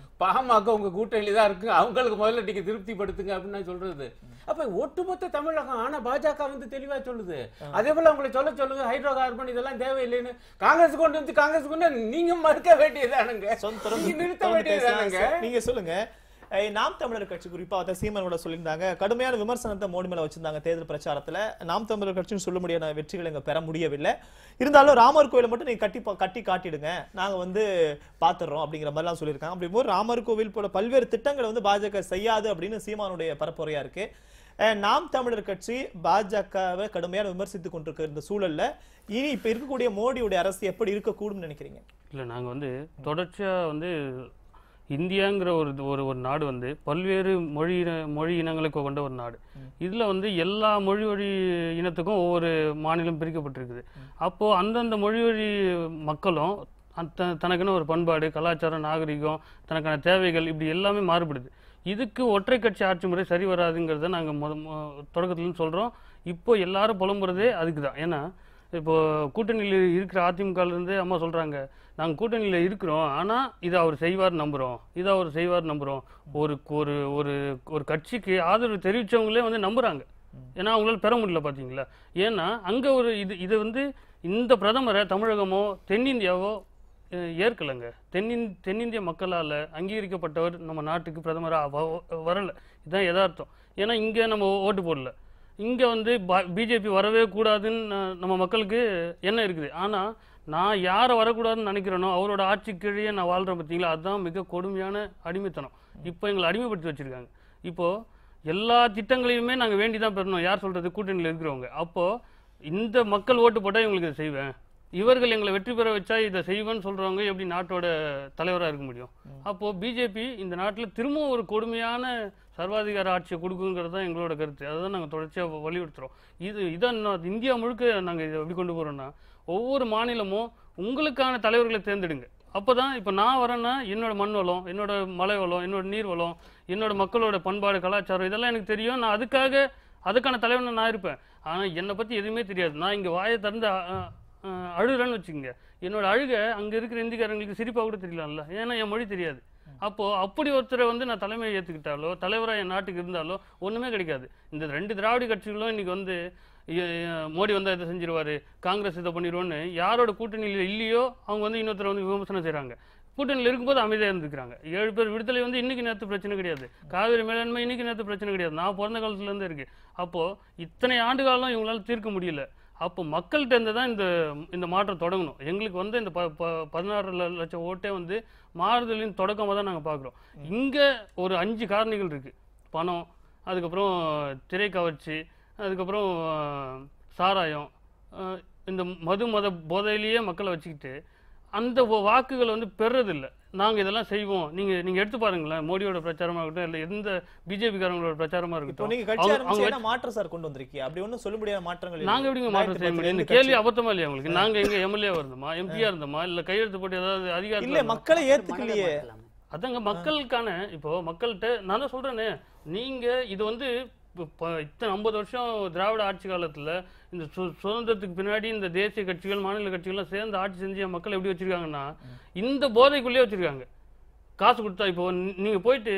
பாமக உங்க கூட்டணியில தான் இருக்கு அவங்களுக்கு முதல்ல நீங்க திருப்திப்படுத்துங்க அப்படின்னு நான் சொல்றது அப்ப ஒட்டுமொத்த தமிழகம் ஆனா பாஜக வந்து தெளிவா சொல்லுது அதே போல உங்களை சொல்ல சொல்லுங்க ஹைட்ரோ கார்பன் இதெல்லாம் தேவையில்லைன்னு காங்கிரஸ் கொண்டு வந்து காங்கிரஸ் கொண்டு வந்து நீங்க மறுக்க வேண்டியதானுங்க சொந்த தொடர்ந்து- நீங்க நிறுத்த தொடர்ந்து வேண்டியதானுங்க பேசலாம். நீங்க சொல்லுங்க அஹ் நாம் தமிழர் கட்சி குறிப்பா அதை சீமன் கூட சொல்லியிருந்தாங்க கடுமையான விமர்சனத்தை மோடி மேல வச்சிருந்தாங்க தேர்தல் பிரச்சாரத்துல நாம் தமிழர் கட்சின்னு சொல்ல முடியாத வெற்றிகளை இங்க பெற முடியவில்லை இருந்தாலும் ராமர் கோயிலை மட்டும் நீங்க கட்டி பா- கட்டி காட்டிடுங்க நாங்க வந்து பாத்துறோம் அப்படிங்கிற மாதிரிலாம் சொல்லியிருக்காங்க அப்படி போது ராமர் கோவில் போல பல்வேறு திட்டங்களை வந்து பாஜக செய்யாது அப்படின்னு சீமானுடைய பரப்புரையா இருக்கு அஹ் நாம் தமிழர் கட்சி பாஜகவை கடுமையான விமர்சித்துக் கொண்டிருக்கிற இந்த சூழல்ல இனி இப்ப இருக்கக்கூடிய மோடியுடைய அரசு எப்படி இருக்கக்கூடும் நினைக்கிறீங்க இல்லை நாங்கள் வந்து தொடர்ச்சியாக வந்து இந்தியாங்கிற ஒரு இது- ஒரு ஒரு நாடு வந்து பல்வேறு மொழி இன- மொழி இனங்களை கொண்ட ஒரு நாடு இதில் வந்து எல்லா மொழி வழி இனத்துக்கும் ஒவ்வொரு மாநிலம் பிரிக்கப்பட்டிருக்குது அப்போது அந்தந்த மொழி வழி மக்களும் அந்த தனக்குன்னு ஒரு பண்பாடு கலாச்சாரம் நாகரிகம் தனக்கான தேவைகள் இப்படி எல்லாமே மாறுபடுது இதுக்கு ஒற்றை கட்சி ஆட்சி முறை சரி வராதுங்கிறத நாங்கள் முத தொடக்கத்துலேருந்து சொல்கிறோம் இப்போ எல்லாரும் புலம்புறதே அதுக்கு தான் ஏன்னா இப்போ கூட்டணியில் இருக்கிற அதிமுகலேருந்து அம்மா சொல்கிறாங்க நாங்கள் கூட்டணியில் இருக்கிறோம் ஆனால் இதை அவர் செய்வார் நம்புகிறோம் இதை அவர் செய்வார் நம்புகிறோம் ஒரு ஒரு ஒரு ஒரு கட்சிக்கு ஆதரவு தெரிவித்தவங்களே வந்து நம்புகிறாங்க ஏன்னா அவங்களால பெற முடியல பார்த்தீங்களா ஏன்னா அங்கே ஒரு இது இது வந்து இந்த பிரதமரை தமிழகமோ தென்னிந்தியாவோ அஹ், ஏற்கலைங்க தென்னின் தென்னிந்திய மக்களால் அங்கீகரிக்கப்பட்டவர் நம்ம நாட்டுக்கு பிரதமராக வரல இதுதான் யதார்த்தம் ஏன்னா இங்கே நம்ம ஓட்டு போடல இங்கே வந்து பிஜேபி வரவே கூடாதுன்னு ந- நம்ம மக்களுக்கு எண்ணம் இருக்குது ஆனால் நான் யாரை வரக்கூடாதுன்னு நினைக்கிறேனோ அவரோட ஆட்சி கீழே நான் வாழ்கிறேன் பார்த்தீங்களா அதுதான் மிக கொடுமையான அடிமைத்தனம் இப்போ எங்களை அடிமைப்படுத்தி வச்சுருக்காங்க இப்போது எல்லா திட்டங்களையுமே நாங்கள் வேண்டி தான் பெறணும் யார் சொல்கிறது கூட்டணியில் இருக்கிறவங்க அப்போது இந்த மக்கள் ஓட்டு போட்டால் இவங்களுக்கு இதை செய்வேன் இவர்கள் எங்களை வெற்றி பெற வச்சா இதை செய்வேன்னு சொல்றவங்க எப்படி நாட்டோட தலைவராக இருக்க முடியும் அப்போ பிஜேபி இந்த நாட்டில் திரும்பவும் ஒரு கொடுமையான சர்வாதிகார ஆட்சியை கொடுக்குங்கிறது தான் எங்களோட கருத்து அதை தான் நாங்கள் தொடர்ச்சியாக வலியுறுத்துறோம் இது இதான் நான் இந்தியா முழுக்க நாங்கள் இதை எப்படி கொண்டு போகிறோம்னா ஒவ்வொரு மாநிலமும் உங்களுக்கான தலைவர்களை தேர்ந்தெடுங்க அப்போ தான் இப்போ நான் வரேன்னா என்னோட மண் வளம் என்னோட மலை வளம் என்னோட நீர் வளம் என்னோட மக்களோட பண்பாடு கலாச்சாரம் இதெல்லாம் எனக்கு தெரியும் நான் அதுக்காக அதுக்கான தலைவனா நான் இருப்பேன் ஆனால் என்னை பற்றி எதுவுமே தெரியாது நான் இங்கே வாயை திறந்து அ- அ- அஹ் அழுகிறேன்னு வச்சுக்கோங்க என்னோட அழுகை அங்கே இருக்கிற இந்திக்காரங்களுக்கு சிரிப்பாக கூட தெரியலாம்ல ஏன்னா என் மொழி தெரியாது அப்போது அப்படி ஒருத்தரை வந்து நான் தலைமையை ஏற்றுக்கிட்டாலோ தலைவராக என் நாட்டுக்கு இருந்தாலோ ஒன்றுமே கிடைக்காது இந்த ரெண்டு திராவிட கட்சிகளும் இன்னைக்கு வந்து இ- இ- மோடி வந்தால் இதை செஞ்சிருவாரு காங்கிரஸ் இதை பண்ணிடுவோன்னு யாரோட கூட்டணியில் இல்லையோ அவங்க வந்து இன்னொருத்தரை வந்து விமர்சனம் செய்கிறாங்க கூட்டணியில் இருக்கும்போது அமைதியாக இருந்துக்கிறாங்க ஏழு பேர் விடுதலை வந்து இன்னைக்கு நேற்று பிரச்சனை கிடையாது காவிரி மேலாண்மை இன்னைக்கு நேற்று பிரச்சனை கிடையாது நான் பிறந்த காலத்துலேருந்து இருக்கு அப்போது இத்தனை ஆண்டு காலம் இவங்களால தீர்க்க முடியல அப்போ மக்கள்கிட்ட இருந்து தான் இந்த இந்த மாற்றம் தொடங்கணும் எங்களுக்கு வந்து இந்த ப ப- பதினாறு ல- லட்சம் ஓட்டே வந்து மாறுதலின் தொடக்கமாக தான் நாங்கள் பார்க்குறோம் இங்கே ஒரு அஞ்சு காரணிகள் இருக்குது பணம் அதுக்கப்புறம் திரைக்கவர்ச்சி அதுக்கப்புறம் அஹ், சாராயம் அஹ், இந்த மது மத போதையிலேயே மக்களை வச்சுக்கிட்டு அந்த வ- வாக்குகளை வந்து பெறதில்ல நாங்கள் இதெல்லாம் செய்வோம் நீங்கள் நீங்கள் எடுத்து பாருங்களேன் மோடியோட பிரச்சாரமாக இருக்கட்டும் இல்லை எந்த பிஜேபிக்காரங்களோட பிரச்சாரமாக இப்போ இருக்கட்டும் நீங்க கட்சி அவங்க- ஆரம்பிச்சு அவங்க என்ன மாற்றம் சார் கொண்டு வந்திருக்கீங்க அப்படி ஒண்ணும் சொல்ல முடியாத மாற்றங்கள் இல்லை. நாங்க எப்படிங்க மாற்றம் செய்ய ரெண்டாயிரத்தி முடியும் இந்த பத்துல கேள்வி இருந்து அபத்தமா இல்லையா உங்களுக்கு நாங்க எங்க எம்எல்ஏ இருந்தோமா எம்பியா இருந்தோமா இல்ல கையெழுத்து போட்டு ஏதாவது கட்சி- அதிகாரம் இல்ல மக்களை ஏத்துக்கலையே அதாங்க மக்களுக்கான இப்போ மக்கள்கிட்ட நான் தான் சொல்றேனே நீங்க இது வந்து இப்ப ப- இத்தனை ஐம்பது வருஷம் திராவிட ஆட்சி காலத்துல இந்த சு- சுதந்திரத்துக்கு பின்னாடி இந்த தேசிய கட்சிகள் மாநில கட்சிகள்லாம் சேர்ந்து ஆட்சி செஞ்சு என் மக்கள் எப்படி வச்சிருக்காங்கன்னா இந்த போதைக்குள்ளேயே வச்சிருக்காங்க காசு கொடுத்தா இப்போ நீ- நீங்க போயிட்டு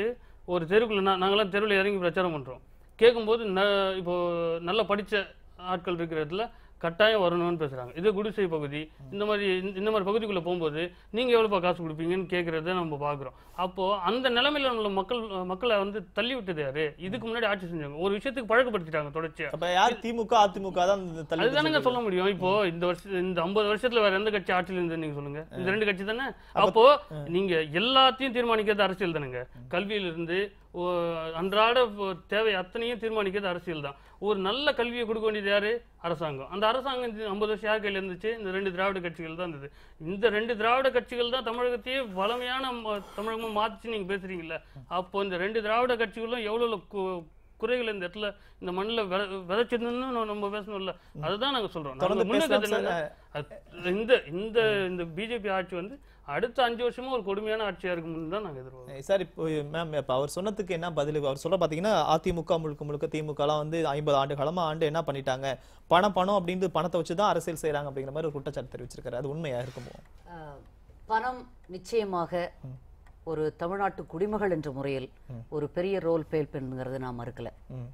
ஒரு தெருக்குள்ள நா- நாங்கெல்லாம் தெருவில் இறங்கி பிரச்சாரம் பண்றோம் கேட்கும்போது ந இப்போ நல்லா படிச்ச ஆட்கள் இருக்கிற இடத்துல கட்டாயம் வரணும்னு பேசுறாங்க இது குடிசை பகுதி இந்த மாதிரி இந்த- இந்த மாதிரி பகுதிக்குள்ள போகும்போது நீங்க எவ்வளவுப்பா காசு கொடுப்பீங்கன்னு கேட்கறத நம்ம பாக்குறோம் அப்போ அந்த நிலைமையில உள்ள மக்கள் மக்களை வந்து தள்ளி விட்டது யாரு இதுக்கு முன்னாடி ஆட்சி செஞ்சாங்க ஒரு விஷயத்துக்கு பழக்கப்படுத்திட்டாங்க தொடர்ச்சியா அப்ப யார் திமுக அதிமுக தான் இந்த தள்ளி அதுதானங்க சொல்ல முடியும் இப்போ இந்த வருஷம் இந்த ஐம்பது வருஷத்துல வேற எந்த கட்சி ஆட்சியில் இருந்து நீங்க சொல்லுங்க இந்த ரெண்டு கட்சி தானே அப்போ நீங்க எல்லாத்தையும் தீர்மானிக்கிறது அரசியல் தானேங்க கல்வியில இருந்து ஓ, அன்றாட போ- தேவை அத்தனையும் தீர்மானிக்கிறது அரசியல் தான் ஒரு நல்ல கல்வியை கொடுக்க வேண்டியது யாரு அரசாங்கம் அந்த அரசாங்கம் இந்த ஐம்பது வருஷம் யார் கையில இருந்துச்சு இந்த ரெண்டு திராவிட கட்சிகள் தான் இருந்தது இந்த ரெண்டு திராவிட கட்சிகள் தான் தமிழகத்தையே வளமையான ம- தமிழகமா மாத்திச்சு நீங்க பேசுறீங்கல்ல அப்போ இந்த ரெண்டு திராவிட கட்சிகளும் எவ்வளவு கு- குறைகள் இந்த இடத்துல இந்த மண்ணில் வித விதைச்சிருந்தோம்னு நம்ம பேசணும்ல அதுதான் நாங்க சொல்றோம் நாங்க தொடர்ந்து முன்னுக்கு பேசலாம் என்னன்னா, சார். அது- இந்த இந்த இந்த பிஜேபி ஆட்சி வந்து அடுத்த அஞ்சு வருஷமா ஒரு கொடுமையான ஆட்சியா இருக்கும்னு தான் நாங்க எதிர்பார்க்கிறோம் அஹ் சார் இப்போ மேம் இப்போ அவர் சொன்னதுக்கு என்ன பதில் அவர் சொல்ல பார்த்தீங்கன்னா அதிமுக முழுக்க முழுக்க திமுகலாம் வந்து ஐம்பது ஆண்டு காலமா ஆண்டு என்ன பண்ணிட்டாங்க பணம் பணம் அப்படின்ட்டு பணத்தை வச்சு தான் அரசியல் செய்றாங்க அப்படிங்கிற மாதிரி ஒரு குற்றச்சாட்டு தெரிவிச்சிருக்காரு அது உண்மையா இருக்குமோ அஹ், பணம் நிச்சயமாக ஒரு தமிழ்நாட்டு குடிமகள் என்ற முறையில் ஒரு பெரிய ரோல் பிளே பண்ணுங்கிறது நான் மறுக்கல ம்.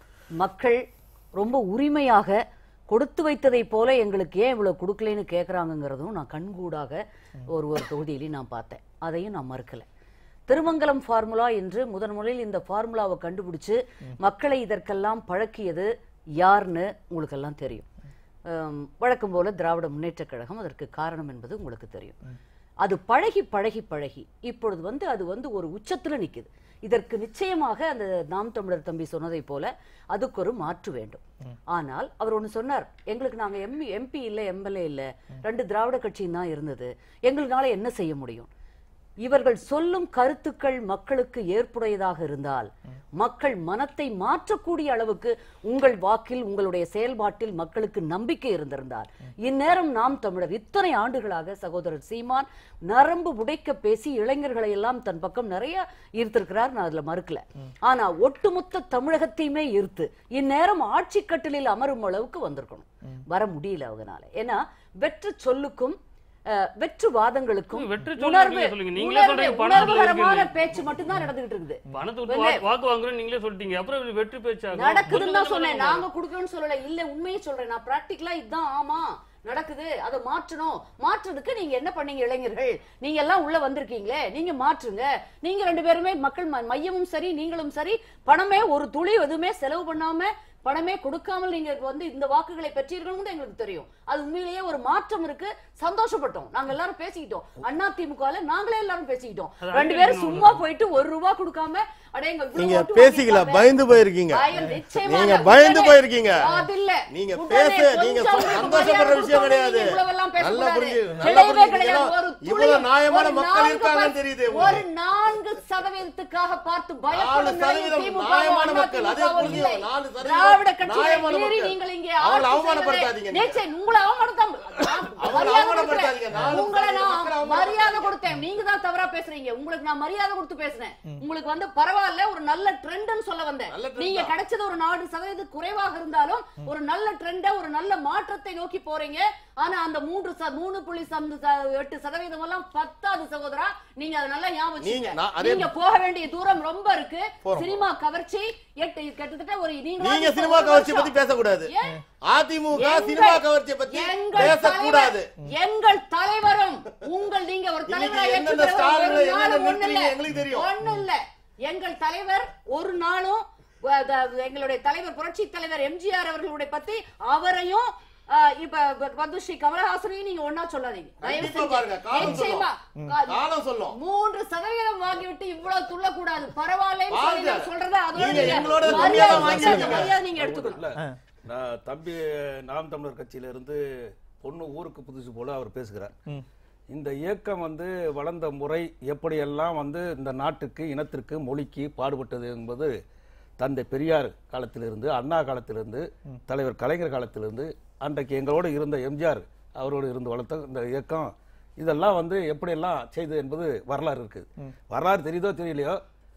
மக்கள் ரொம்ப உரிமையாக கொடுத்து வைத்ததை போல எங்களுக்கு ஏன் இவ்வளவு கொடுக்கலைன்னு கேட்குறாங்கங்கிறதும் நான் கண்கூடாக ஒரு ஒரு தொகுதியிலையும் நான் பார்த்தேன் அதையும் நான் மறுக்கல திருமங்கலம் ஃபார்முலா என்று முதன் முதலில் இந்த ஃபார்முலாவை கண்டுபிடிச்சு மக்களை இதற்கெல்லாம் பழக்கியது யாருன்னு உங்களுக்கு எல்லாம் தெரியும் அம், வழக்கம் போல திராவிட முன்னேற்றக் கழகம் அதற்கு காரணம் என்பது உங்களுக்கு தெரியும் அது பழகி பழகி பழகி இப்பொழுது வந்து அது வந்து ஒரு உச்சத்துல நிக்குது இதற்கு நிச்சயமாக அந்த நாம் தமிழர் தம்பி சொன்னதை போல அதுக்கு ஒரு மாற்று வேண்டும் ஆனால் அவர் ஒண்ணு சொன்னார் எங்களுக்கு நாங்க எம்பி எம்பி இல்ல எம்எல்ஏ இல்ல ரெண்டு திராவிட கட்சியும் தான் இருந்தது எங்களால என்ன செய்ய முடியும் இவர்கள் சொல்லும் கருத்துக்கள் மக்களுக்கு ஏற்புடையதாக இருந்தால் மக்கள் மனத்தை மாற்றக்கூடிய அளவுக்கு உங்கள் வாக்கில் உங்களுடைய செயல்பாட்டில் மக்களுக்கு நம்பிக்கை இருந்திருந்தால் இந்நேரம் நாம் தமிழர் இத்தனை ஆண்டுகளாக சகோதரர் சீமான் நரம்பு உடைக்க பேசி இளைஞர்களை எல்லாம் தன் பக்கம் நிறைய ஈர்த்திருக்கிறார் நான் அதுல மறுக்கல ஆனா ஒட்டுமொத்த தமிழகத்தையுமே ஈர்த்து இந்நேரம் ஆட்சி கட்டிலில் அமரும் அளவுக்கு வந்திருக்கணும் வர முடியல அவங்கனால ஏன்னா வெற்று சொல்லுக்கும் அஹ், வெற்று வாதங்களுக்கும் வெற்று சொல்லுங்க, உணர்வு நீங்க சொல்லுங்க. நீங்களே உணர்வு- சொல்றீங்க, பணத்துல உணர்வுகரமான இருக்குது. பேச்சு மட்டும்தான் நடந்துகிட்டு இருக்குது பணத்தை விட்டு வா- வாக்கு வாங்குறோம் நீங்களே சொல்லிட்டீங்க அப்புறம் இது வெற்றி பேச்சாகும் நடக்குதுன்னு தான் சொன்னேன் நாங்க குடுக்கணும்னு சொல்லல இல்ல உண்மையை சொல்றேன் நான் பிராக்டிக்கலா இதுதான் ஆமா நடக்குது அதை மாற்றணும் மாற்றுறதுக்கு நீங்க என்ன பண்ணீங்க இளைஞர்கள் நீங்க எல்லாம் உள்ள வந்திருக்கீங்களே நீங்க மாற்றுங்க நீங்க ரெண்டு பேருமே மக்கள் ம- மையமும் சரி நீங்களும் சரி பணமே ஒரு துளி எதுவுமே செலவு பண்ணாம பணமே கொடுக்காமல் நீங்க வந்து இந்த வாக்குகளை பெற்றீர்கள்னு எங்களுக்கு தெரியும் அது உண்மையிலேயே ஒரு மாற்றம் இருக்கு சந்தோஷப்பட்டோம் நாங்க எல்லாரும் பேசிக்கிட்டோம் அண்ணா திமுகல நாங்களே எல்லாரும் பேசிக்கிட்டோம் அது ரெண்டு அங்கீகரிக்கணும் பேரும் சும்மா போயிட்டு ஒரு ரூபா கொடுக்காம அடேங்க இவ்வளவு நீங்க ஓட்டு பேசிக்கல வாங்கியிருக்காங்க. பயந்து போயிருக்கீங்க பயம் நிச்சயமாக. நீங்க பயந்து உடனே- போயிருக்கீங்க அது இல்ல. நீங்க உடனே பேச கொஞ்சம் நீங்க உங்களுக்கு சந்தோஷப்படுற மரியாதை விஷயம் கொடுத்தோன்னே கிடையாது நீங்க இவ்வளவெல்லாம் நல்லா பேசக்கூடாது. புரிஞ்சு நல்லா கிடையவே புரிஞ்சுக்கணும் கிடையாது. ஒரு துளி, இவ்வளவு நியாயமான ஒரு மக்கள் நான்கு இருக்காங்கன்னு பர்ச- தெரியுது ஒரு நான்கு சதவீதத்துக்காக பார்த்து நாலு பயப்படும் நிலையில் சதவீதம் திமுக வும் நியாயமான அண்ணா மக்கள். அதே திமுகவும் புரிஞ்சுக்கணும். இல்லை. நாலு சதவீதம் திராவிட கட்சிகளை நியாயமான மீறி மக்கள். நீங்கள் இங்கே அவங்களை ஆட்சி அவமானப்படுத்தாதீங்க செய்வதே- நீங்க. நிச்சயம், உங்களை அவமானப்படுத்தாம அவங்களை மரியாதை அவமானப்படுத்தாதீங்க. கொடுக்கிறேன். நாலு உங்களை சதவீதம் மக்களை நான் அவமானப்படுத்தாதீங்க. மரியாதை கொடுத்தேன் நீங்க தான் தவறா பேசுறீங்க உங்களுக்கு நான் மரியாதை கொடுத்து பேசினேன் உங்களுக்கு வந்து பரவாயில்ல ஒரு நல்ல ட்ரெண்ட்னு சொல்ல வந்தேன் நல்ல trend நீங்க தான். கிடைச்சது ஒரு நாடு சதவீதம் குறைவாக இருந்தாலும் ஒரு நல்ல ட்ரெண்ட ஒரு நல்ல மாற்றத்தை நோக்கி போறீங்க ஆனா அந்த மூன்று ச- மூணு புள்ளி சம் ச- எட்டு சதவீதம் எல்லாம் பத்தாது சகோதரா நீங்க அதை நல்லா ஞாபகம் நீங்க- வச்சுக்கங்க. நான் அதே- நீங்க போக வேண்டிய தூரம் ரொம்ப இருக்கு போறோம். சினிமா கவர்ச்சி எட்டு கிட்டத்தட்ட ஒரு நீங்க நீங்க சினிமா கவர்ச்சி பத்தி பேசக்கூடாது ஏன்? அதிமுக எங்கள்- சினிமா கவர்ச்சியை பத்தி எங்கள் பேசக்கூடாது தலைவர், எங்கள் தலைவரும் உங்கள் நீங்க ஒரு இன்னைக்கு தலைவரா என்னென்ன ஏற்றுக்கிறவர் ஸ்டார்களை ஒரு நாளும் என்னென்ன ஒண்ணு இல்ல. நிறுத்துறீங்க எங்களுக்கு தெரியும். ஒண்ணு இல்ல எங்கள் தலைவர் ஒரு நாளும் அஹ், த- எங்களுடைய தலைவர் புரட்சி தலைவர் எம்ஜிஆர் அவர்களுடைய பத்தி அவரையும் அஹ், இப்ப ப- பத்மஸ்ரீ கமலஹாசனையும் நீங்க ஒன்னா சொல்லாதீங்க தயவு கண்டிப்பா செஞ்சு. பாருங்க, காலம் நிச்சயமா. சொல்லும். கா- காலம் சொல்லும் மூன்று சதவீதம் வாங்கிவிட்டு இவ்வளவு துள்ளக்கூடாது பரவாயில்லைன்னு சொல்லி வாங்க. நான் சொல்றத அதோட நீங்க நீங்க எங்களோட மரியாதை கம்மியா தான் செலுத்த- வாங்கிருக்கீங்க. மரியாதை நீங்க எடுத்துக்கணும் இல்ல நான் தம்பி நாம் தமிழர் கட்சியில இருந்து பொண்ணு ஊருக்கு புதுசு போல அவர் பேசுகிறார் இந்த இயக்கம் வந்து வளர்ந்த முறை எப்படியெல்லாம் வந்து இந்த நாட்டுக்கு இனத்திற்கு மொழிக்கு பாடுபட்டது என்பது தந்தை பெரியார் காலத்திலிருந்து அண்ணா காலத்திலிருந்து தலைவர் கலைஞர் காலத்திலிருந்து அன்றைக்கு எங்களோடு இருந்த எம்ஜிஆர் அவரோடு இருந்து வளர்த்த இந்த இயக்கம் இதெல்லாம் வந்து எப்படியெல்லாம் செய்தது என்பது வரலாறு இருக்கு வரலாறு தெரியுதோ தெரியலையோ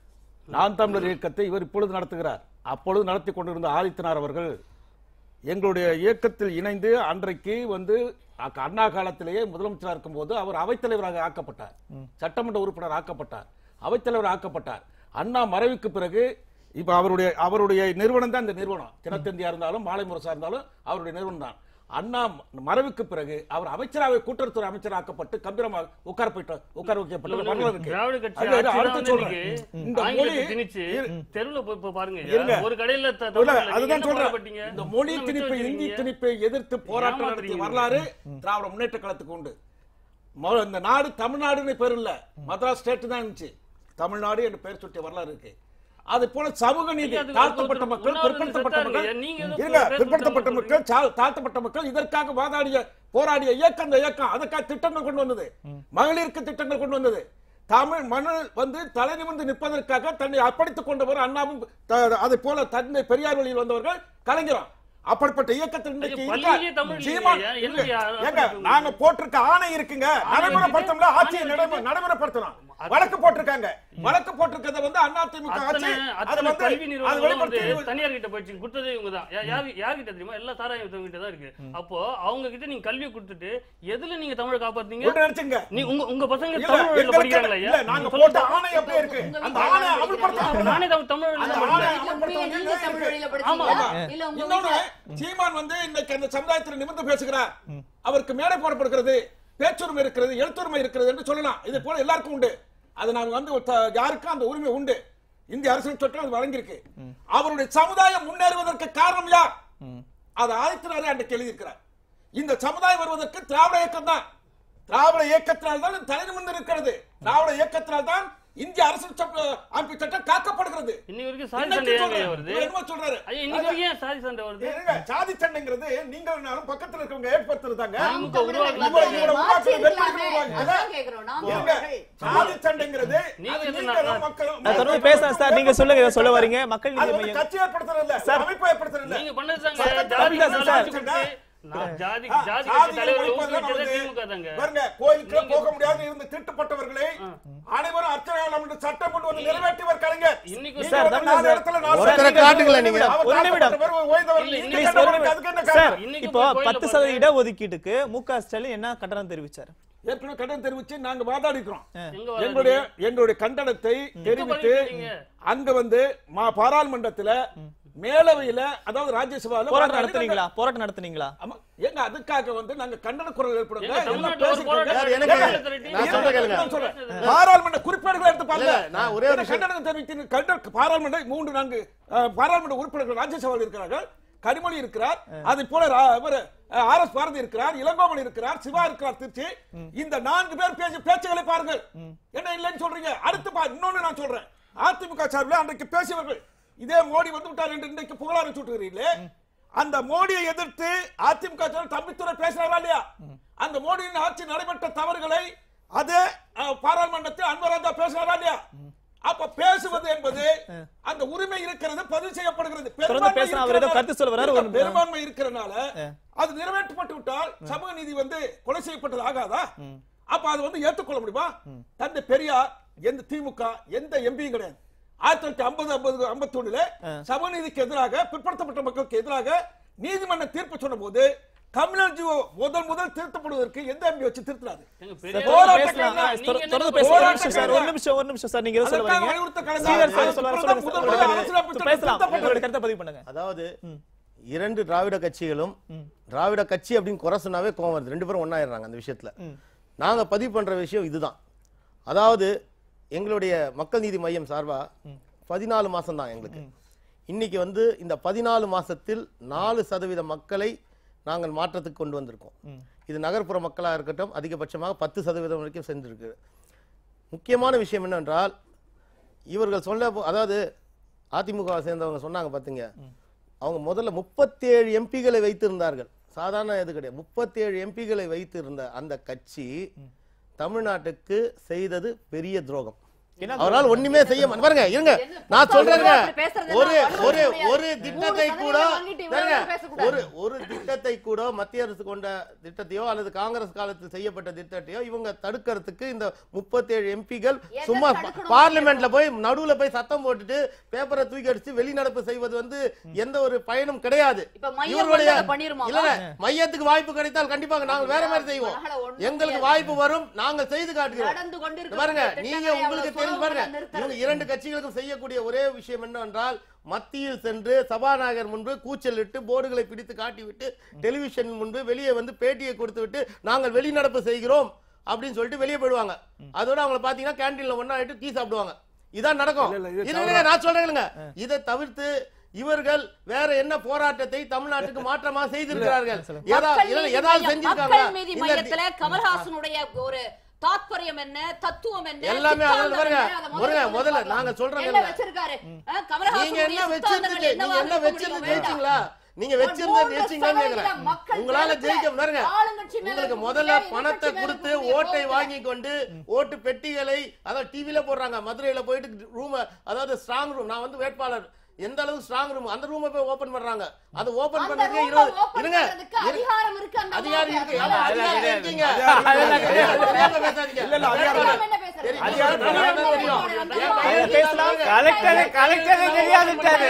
நான் தமிழர் இயக்கத்தை இவர் இப்பொழுது நடத்துகிறார் அப்பொழுது நடத்தி கொண்டிருந்த ஆதித்தனார் அவர்கள் எங்களுடைய இயக்கத்தில் இணைந்து அன்றைக்கு வந்து அக்க- அண்ணா காலத்திலேயே முதலமைச்சராக இருக்கும்போது அவர் அவைத்தலைவராக ஆக்கப்பட்டார் சட்டமன்ற உறுப்பினர் ஆக்கப்பட்டார் அவைத்தலைவர் ஆக்கப்பட்டார் அண்ணா மறைவுக்கு பிறகு இப்ப அவருடைய அவருடைய நிறுவனம் தான் இந்த நிறுவனம் தினத்தந்தியா இருந்தாலும் மாலை முரசா இருந்தாலும் அவருடைய நிறுவனம் தான் அண்ணா மறைவுக்கு பிறகு அவர் அமைச்சராக கூட்டுறவுத்துறை அமைச்சராக்கப்பட்டு கம்பீரமாக உட்கார போயிட்டு உட்கார வைக்கப்பட்ட ஒரு வரலாறு இருக்கு. திராவிட கட்சி அது ஆட்சி அடுத்து தான் சொல்றேன். இன்னைக்கு இந்த ஆங்கிலத்தை மொழி திணிச்சு தெருவுல போய் இப்ப பாருங்க இருங்க. ஒரு கடையில த- இல்ல, தமிழ்ல நீங்க அதுதான் என்ன சொல்றேன் பாடுபட்டீங்க? இந்த மொழி என்ன திணிப்பை மிச்சம் இந்தி வச்சிருக்கீங்க? திணிப்பை எதிர்த்து போராட்டம் நடத்திய ஏமாத்துறீங்க. வரலாறு திராவிட முன்னேற்ற கழகத்துக்கு உண்டு மொ- இந்த நாடு தமிழ்நாடுன்னு பேர் இல்ல மദ്രാஸ் ஸ்டேட் தான் இருந்துச்சு தமிழ்நாடு என்று பெயர் சுட்டிய வரலாறு இருக்கு அது போல சமூக நீதி ஐயா, அது தாழ்த்தப்பட்ட ஒரு- மக்கள் உண்ணாவிரதம் பிற்படுத்தப்பட்ட செத்தாருங்க. மக்கள் நீங்க ஏதோ இருங்க பேர் பிற்படுத்தப்பட்ட சொல்றீங்க. மக்கள் சா- தாழ்த்தப்பட்ட மக்கள் இதற்காக வாதாடிய போராடிய இயக்கம் இந்த இயக்கம் அதற்காக திட்டங்கள் கொண்டு வந்தது மகளிருக்கு திட்டங்கள் கொண்டு வந்தது தமிழ் மணல் வந்து தலை நிமிர்ந்து நிற்பதற்காக தன்னை அர்ப்பணித்துக் கொண்டவர் அண்ணாவும் த- அதை போல தந்தை பெரியார் வழியில் வந்தவர்கள் கலைஞரும் அப்படிப்பட்ட இயக்கத்தில் இன்றைக்கு ஐயா, இருக்கா? பள்ளியே தமிழ் சீமான் இல்லையா? இல்ல. என்னையா ஏங்க, அர்ப்பணிப்பு நாங்க போட்டிருக்க ஆணை இருக்குங்க நடைமுறைப்படுத்தல ஆட்சியை ஆணை நடைமுறை- நடைமுறைப்படுத்தணும் வழக்கு போட்டிருக்காங்க வழக்கு போட்டிருக்கிறத வந்து அதிமுக ஆட்சி அத்தனை அதை அத்தனை வந்து கல்வி அது நிறுவனங்களும் வந்து வெளிப்படுத்தி தனியார் கிட்ட போயிடுச்சு கொடுத்ததே இவங்க தான் யார் யார்கிட்ட தெரியுமா எல்லா சாராய வித்தவங்க கிட்ட தான் இருக்கு அப்போ அவங்க கிட்ட நீங்க கல்வியை கொடுத்துட்டு எதுல நீங்க தமிழை காப்பாத்துறீங்க ஒன்று நினைச்சுங்க நீ உங்க உங்க பசங்க இல்ல, தமிழ் வழியில எங்களுக்கு- படிக்கிறாங்களா ஐயா இல்ல, நாங்க நீங்க போட்ட சொல்லுங்க. ஆணை அப்படியே இருக்கு உங்க அந்த வீட்டுல ஆணை யாரும் அமல்படுத்தணும் நானே தமிழ் தமிழ் வழியில அந்த தான் ஆணை படிக்கிறேன். இல்ல, உங்க அமல்படுத்தணும் நீங்க தமிழ் வழியில ஆமா. படிச்சீங்களா? இல்ல உங்க இன்னொன்னு வீட்டுல சீமான் வந்து இன்னைக்கு அந்த சமுதாயத்தில் நிமிர்ந்து பேசுகிறார் அவருக்கு மேடை போடப்படுகிறது பேச்சுரிமை இருக்கிறது எழுத்துரிமை இருக்கிறது என்று சொல்லலாம் இது போல எல்லாருக்கும் உண்டு அது நான் வந்து ஒரு த- யாருக்கும் அந்த உரிமை உண்டு இந்திய அரசியல் சட்டம் அது வழங்கியிருக்கு அவருடைய சமுதாயம் முன்னேறுவதற்கு காரணம் யார் அது ஆதித்தனாரே அன்றைக்கு எழுதியிருக்கிறார் இந்த சமுதாயம் வருவதற்கு திராவிட இயக்கம் தான் திராவிட இயக்கத்தினால் தான் தலை நிமிர்ந்து இருக்கிறது திராவிட இயக்கத்தினால் தான் இந்திய அரசியல் சட்ட அமைப்பு சட்டம் காக்கப்படுகிறது இன்னைக்கு வரைக்கும் சாதி இன்னைக்கு சண்டை ஏங்க சொல்றேன். வருது இவர் என்னமோ சொல்றாரு ஐயா இன்னைக்கு வரைக்கும் ஏன் சாதி சண்டை வருது ஏங்க, ஜாதி சண்டைங்கிறது நீங்கள் நானும் பக்கத்துல இருக்கவங்க ஏற்படுத்துறதாங்க நாம் திமுக தமிழர்கள் உருவாக்குன வந்து உங்களோட மாற்றி உருவாக்குன இருக்கலாமே. வெற்றி அதான் கேக்குறோம். நாம் ஏங்க, ஜாதி சண்டைங்கிறது நீங்க அது எதுனா- நீங்களும் மக்களும் நான் தொடர்ந்து பேசுறேன் சார் நீங்க சொல்லுங்க இதை சொல்ல வரீங்க மக்கள் அது நீதி வந்து மையம் கட்சி ஏற்படுத்துறது இல்ல சார். அமைப்பு ஏற்படுத்துறது இல்ல நீங்க பண்ணதுதாங்க பக்கத்துல ஜாதி அப்படிதான் மேல சார் ஆட்சி கொடுத்து, நான் ஜாதி ஆ, ஜாதி சாதியை கட்சி தலைவரை ஒழிப்பதுதான் ஊக்குவிச்சதே நமது- திமுக தாங்க பாருங்க கோயிலுக்கு போக முடியாது இருந்து திட்டப்பட்டவர்களை அனைவரும் அர்ச்சனையாளர் என்று சட்டம் கொண்டு வந்து நிறைவேற்றியவர் கலைஞர் இன்னைக்கு நீங்க சார், வந்து தமிழ் நாலு சார். இடத்துல நாலு ஒருத்தரை இடத்துல காட்டுங்களேன் நீங்க. அவர் ஒரு நிமிடம். தாழ்த்தப்பட்டவர், உயர்ந்தவர். இல்ல, நீங்க இல்ல, Please, ஒரு கண்டவருக்கு அதுக்கு என்ன நிமிடம். சார் காரணம்? இன்னைக்கு இப்போ போய் கோயில்ல பத்து சதவீத இடஒதுக்கீட்டுக்கு மு க ஸ்டாலின் என்ன கண்டனம் தெரிவிச்சார் ஏற்கனவே கண்டனம் தெரிவிச்சு நாங்க வாதாடி இருக்கிறோம் எங்க வராதீங்க? எங்களுடைய எங்களுடைய கண்டனத்தை தெரிவித்து பண்ணிருக்கீங்க? அங்க வந்து மா- பாராளுமன்றத்துல மேலவையில அதாவது ராஜ்யசபால போராட்டம் நடத்துனீங்களா போராட்டம் நடத்துனீங்களா ஆமா எங்க அதுக்காக வந்து நாங்க கண்டன குரல் எழுப்புறோங்க எங்க எல்லாம் தமிழ்நாட்டுல ஒரு பேசிட்டு போராட்டம் யார் இருக்காங்க. எனக்கு- நடத்தி- நடத்தி- நான் சொல்றேன் கேளுங்க. நான் சொல்றேன். பாராளுமன்ற குறிப்பேடுகளை எடுத்து பாருங்க இல்ல, நான் ஒரே ஒரு இந்த விஷயம் கண்டனம் தெரிவித்து கண்ட பாராளுமன்ற மூன்று நான்கு அஹ், பாராளுமன்ற உறுப்பினர்கள் ராஜ்யசபாவில் இருக்கிறார்கள் கனிமொழி இருக்கிறார் அதே போல ரா- இவர் ஆர் எஸ் பாரதி இருக்கிறார் இளங்கோவன் இருக்கிறார் சிவா இருக்கிறார் திருச்சி இந்த நான்கு பேர் பேச்சு பேச்சுகளை பாருங்கள் என்ன இல்லைன்னு சொல்றீங்க அடுத்து பா இன்னொன்னு நான் சொல்றேன் அதிமுக சார்பில் அன்றைக்கு பேசியவர்கள் இதே மோடி வந்து விட்டார் என்று இன்றைக்கு புகழாரம் சூட்டுகிறீர்களே அந்த மோடியை எதிர்த்து அதிமுக சார்பில் தம்பித்துறை பேசுறாரா இல்லையா அந்த மோடியின் ஆட்சி நடைபெற்ற தவறுகளை அதே அஹ், பாராளுமன்றத்தில் அன்வராஜா பேசுறாரா இல்லையா அப்ப பேசுவது என்பது அந்த உரிமை இருக்கிறது பதிவு செய்யப்படுகிறது பெரும்பான்மை பேசுனா அவர் ஏதோ இருக்கிறனால- கருத்து சொல்ல வர்றாரு, ஒரு- பெரும்பான்மை இருக்கிறனால அது நிறைவேற்றப்பட்டு விட்டால் சமூக நீதி வந்து கொலை செய்யப்பட்டது ஆகாதா அப்ப அது வந்து ஏற்றுக்கொள்ள முடியுமா தந்தை பெரியார் எந்த திமுக எந்த எம்பியும் கிடையாது ஆயிரத்தி தொள்ளாயிரத்தி ஐம்பது ஐம்பது ஐம்பத்தி ஒண்ணுல சமூக நீதிக்கு எதிராக பிற்படுத்தப்பட்ட மக்களுக்கு எதிராக நீதிமன்ற தீர்ப்பு சொன்ன போது கம்யூனல் ஜீவோ முதல் முதல் திருத்தப்படுவதற்கு எந்த எம்பி வச்சு திருத்தினாரு எங்க சார், பெரிய தொடர்ந்து போராட்டம் பேசலாம். என்ன? ஆ, தொட- நீங்க தொடர்ந்து என்ன பேசலாம். ஒரு போராட்டம் நிமிஷம் சார், ஒரு நிமிஷம் ஒரு நிமிஷம் சார் நீங்க எதுவும் சொல்ல அதற்காக வரீங்க வலியுறுத்த கலைஞர் ஸ்ரீதர் சார் அரசு சொல்ல முதல் சொல்லுங்க முதல் உங்களுடைய அரசியலமைப்பு கருத்து. சட்டம் பேசலாம் திருத்தப்பட்டது. உங்களுடைய கருத்தை பதிவு பண்ணுங்க அதாவது இரண்டு திராவிட கட்சிகளும் திராவிட கட்சி அப்படின்னு குறை சொன்னாவே கோவம் வருது ரெண்டு பேரும் ஒன்னாயிடுறாங்க அந்த விஷயத்துல நாங்க பதிவு பண்ற விஷயம் இதுதான் அதாவது எங்களுடைய மக்கள் நீதி மையம் சார்பா பதினாலு மாசம் தான் எங்களுக்கு இன்னைக்கு வந்து இந்த பதினாலு மாசத்தில் நாலு சதவீத மக்களை நாங்கள் மாற்றத்துக்கு கொண்டு வந்திருக்கோம் இது நகர்ப்புற மக்களா இருக்கட்டும் அதிகபட்சமாக பத்து சதவீதம் வரைக்கும் சென்றிருக்கு முக்கியமான விஷயம் என்னவென்றால் இவர்கள் சொல்ல போ- அதாவது அதிமுக சேர்ந்தவங்க சொன்னாங்க பாத்தீங்க அவங்க முதல்ல முப்பத்தேழு எம்பிகளை வைத்திருந்தார்கள் சாதாரண இது கிடையாது முப்பத்தேழு எம்பிகளை வைத்திருந்த அந்த கட்சி தமிழ்நாட்டுக்கு செய்தது பெரிய துரோகம் என்ன அவரால் ஒண்ணுமே செய்ய மா- பாருங்க இருங்க என்ன நான் சொல்றேங்க அப்படி பேசுறதெல்லாம் ஒரு வன்முறை ஒரு கிடையாது. ஒரு மூணு திட்டத்தை சதவீதம் கூட வாங்கிட்டு இவ்வளவு பாருங்க, நேரம் பேசக்கூடாது. ஒரு ஒரு திட்டத்தை கூட மத்திய அரசு கொண்ட திட்டத்தையோ அல்லது காங்கிரஸ் காலத்தில் செய்யப்பட்ட திட்டத்தையோ இவங்க தடுக்கிறதுக்கு இந்த முப்பத்தேழு எம்பிகள் எதை சும்மா தடுக்கணும் பார்லிமெண்ட்ல போய் நடுவுல போய் சத்தம் போட்டுட்டு பேப்பரை தூக்கி அடிச்சு வெளிநடப்பு செய்வது வந்து எந்த ஒரு பயனும் கிடையாது இப்ப மையம் இவர்களுடைய வந்து அதை பண்ணிருமாமா? இல்ல மையத்துக்கு வாய்ப்பு கிடைத்தால் கண்டிப்பாக நாங்கள் வேற மாதிரி செய்வோம் அதனால ஒண்ணும் எங்களுக்கு முடியாது. வாய்ப்பு வரும் நாங்கள் செய்து காட்டுகிறோம் நடந்து கொண்டிருக்கிற பாருங்க திட்டங்களை நீங்க அவ்வளவு உங்களுக்கு தெரிஞ்சு பாருங்க இவங்க இரண்டு கட்சிகளுக்கும் செய்யக்கூடிய ஒரே விஷயம் என்னவென்றால் மத்தியில் சென்று சபாநாயகர் முன்பு கூச்சலிட்டு போர்டுகளை பிடித்து காட்டிவிட்டு டெலிவிஷன் முன்பு வெளியே வந்து பேட்டியை கொடுத்து விட்டு நாங்கள் வெளிநடப்பு செய்கிறோம் அப்படின்னு சொல்லிட்டு வெளியே போயிடுவாங்க அதோட அவங்கள பாத்தீங்கன்னா கேண்டீன்ல ஒண்ணா ஆயிட்டு டீ சாப்பிடுவாங்க இதான் நடக்கும் இல்ல, இல்ல, இது இல்ல, இல்ல, நான் சொல்றேங்க இதை தவிர்த்து இவர்கள் வேற என்ன போராட்டத்தை தமிழ்நாட்டுக்கு மாற்றமா செய்திருக்கிறார்கள் ஏதா- மக்கள் இல்ல, நீதி ஏதாவது மையம், செஞ்சிருக்காங்க மக்கள் நீதி மையத்துல கமல்ஹாசனுடைய ஒரு தாத்பரியம் என்ன தத்துவம் என்ன எல்லாமே அதுல சித்தாந்தம் பாருங்க, என்ன? அதை பாருங்க, முதல்ல முதல்ல பார்க்கலாம். நாங்க சொல்றோம் என்ன கேளுங்க. வச்சிருக்காரு அஹ், நீங்க கமல்ஹாசனுடைய என்ன சித்தாந்தங்கள் வச்சிருந்து நீங்க என்னவா என்ன இருக்க வச்சிருந்து முடியும்? வேண்டாம். ஜெயிச்சீங்களா நீங்க வச்சிருந்த மூன்று ஜெயிச்சீங்களான்னு சதவீத கேக்குறேன் மக்கள் உங்களால வெறுப்பு. ஜெயிக்க பாருங்க ஆளுங்கட்சி மேல உங்களுக்கு இருக்கக்கூடிய முதல்ல எதிர்க்கட்சி பணத்தை மேல கொடுத்து இருக்கக்கூடிய ஓட்டை கோபத்தை- வாங்கி கொண்டு ஓட்டு பெட்டிகளை அதாவது டிவில போடுறாங்க மதுரையில போயிட்டு ரூம் அதாவது ஸ்ட்ராங் ரூம் நான் வந்து வேட்பாளர் எந்த அளவுக்கு ஸ்ட்ராங் ரூம் அந்த ரூமை போய் ஓபன் பண்றாங்க அது ஓபன் அந்த பண்றதுக்கு room-அ இருபது open இருங்க பண்றதுக்கு அதிகாரம் இருக்கு அந்த அதிகாரம் இருக்கு அம்மாவுக்கு. ஆமா, அதெல்லாம் அதிகாரம் கிடையாது. இருக்கீங்க அதெல்லாம் தெரியாம பேசாதீங்க. இல்ல, இல்ல, அதிகாரம் அதிகாரம் என்ன பேசுறது? தெரியும். அதிகாரம் அதிகாரம் தெரியும். தெரியும். அதிகாரம் ஏன் தெரியும். பேசலாம். கலெக்டரே கலெக்டரே தெரியாதுட்டாரு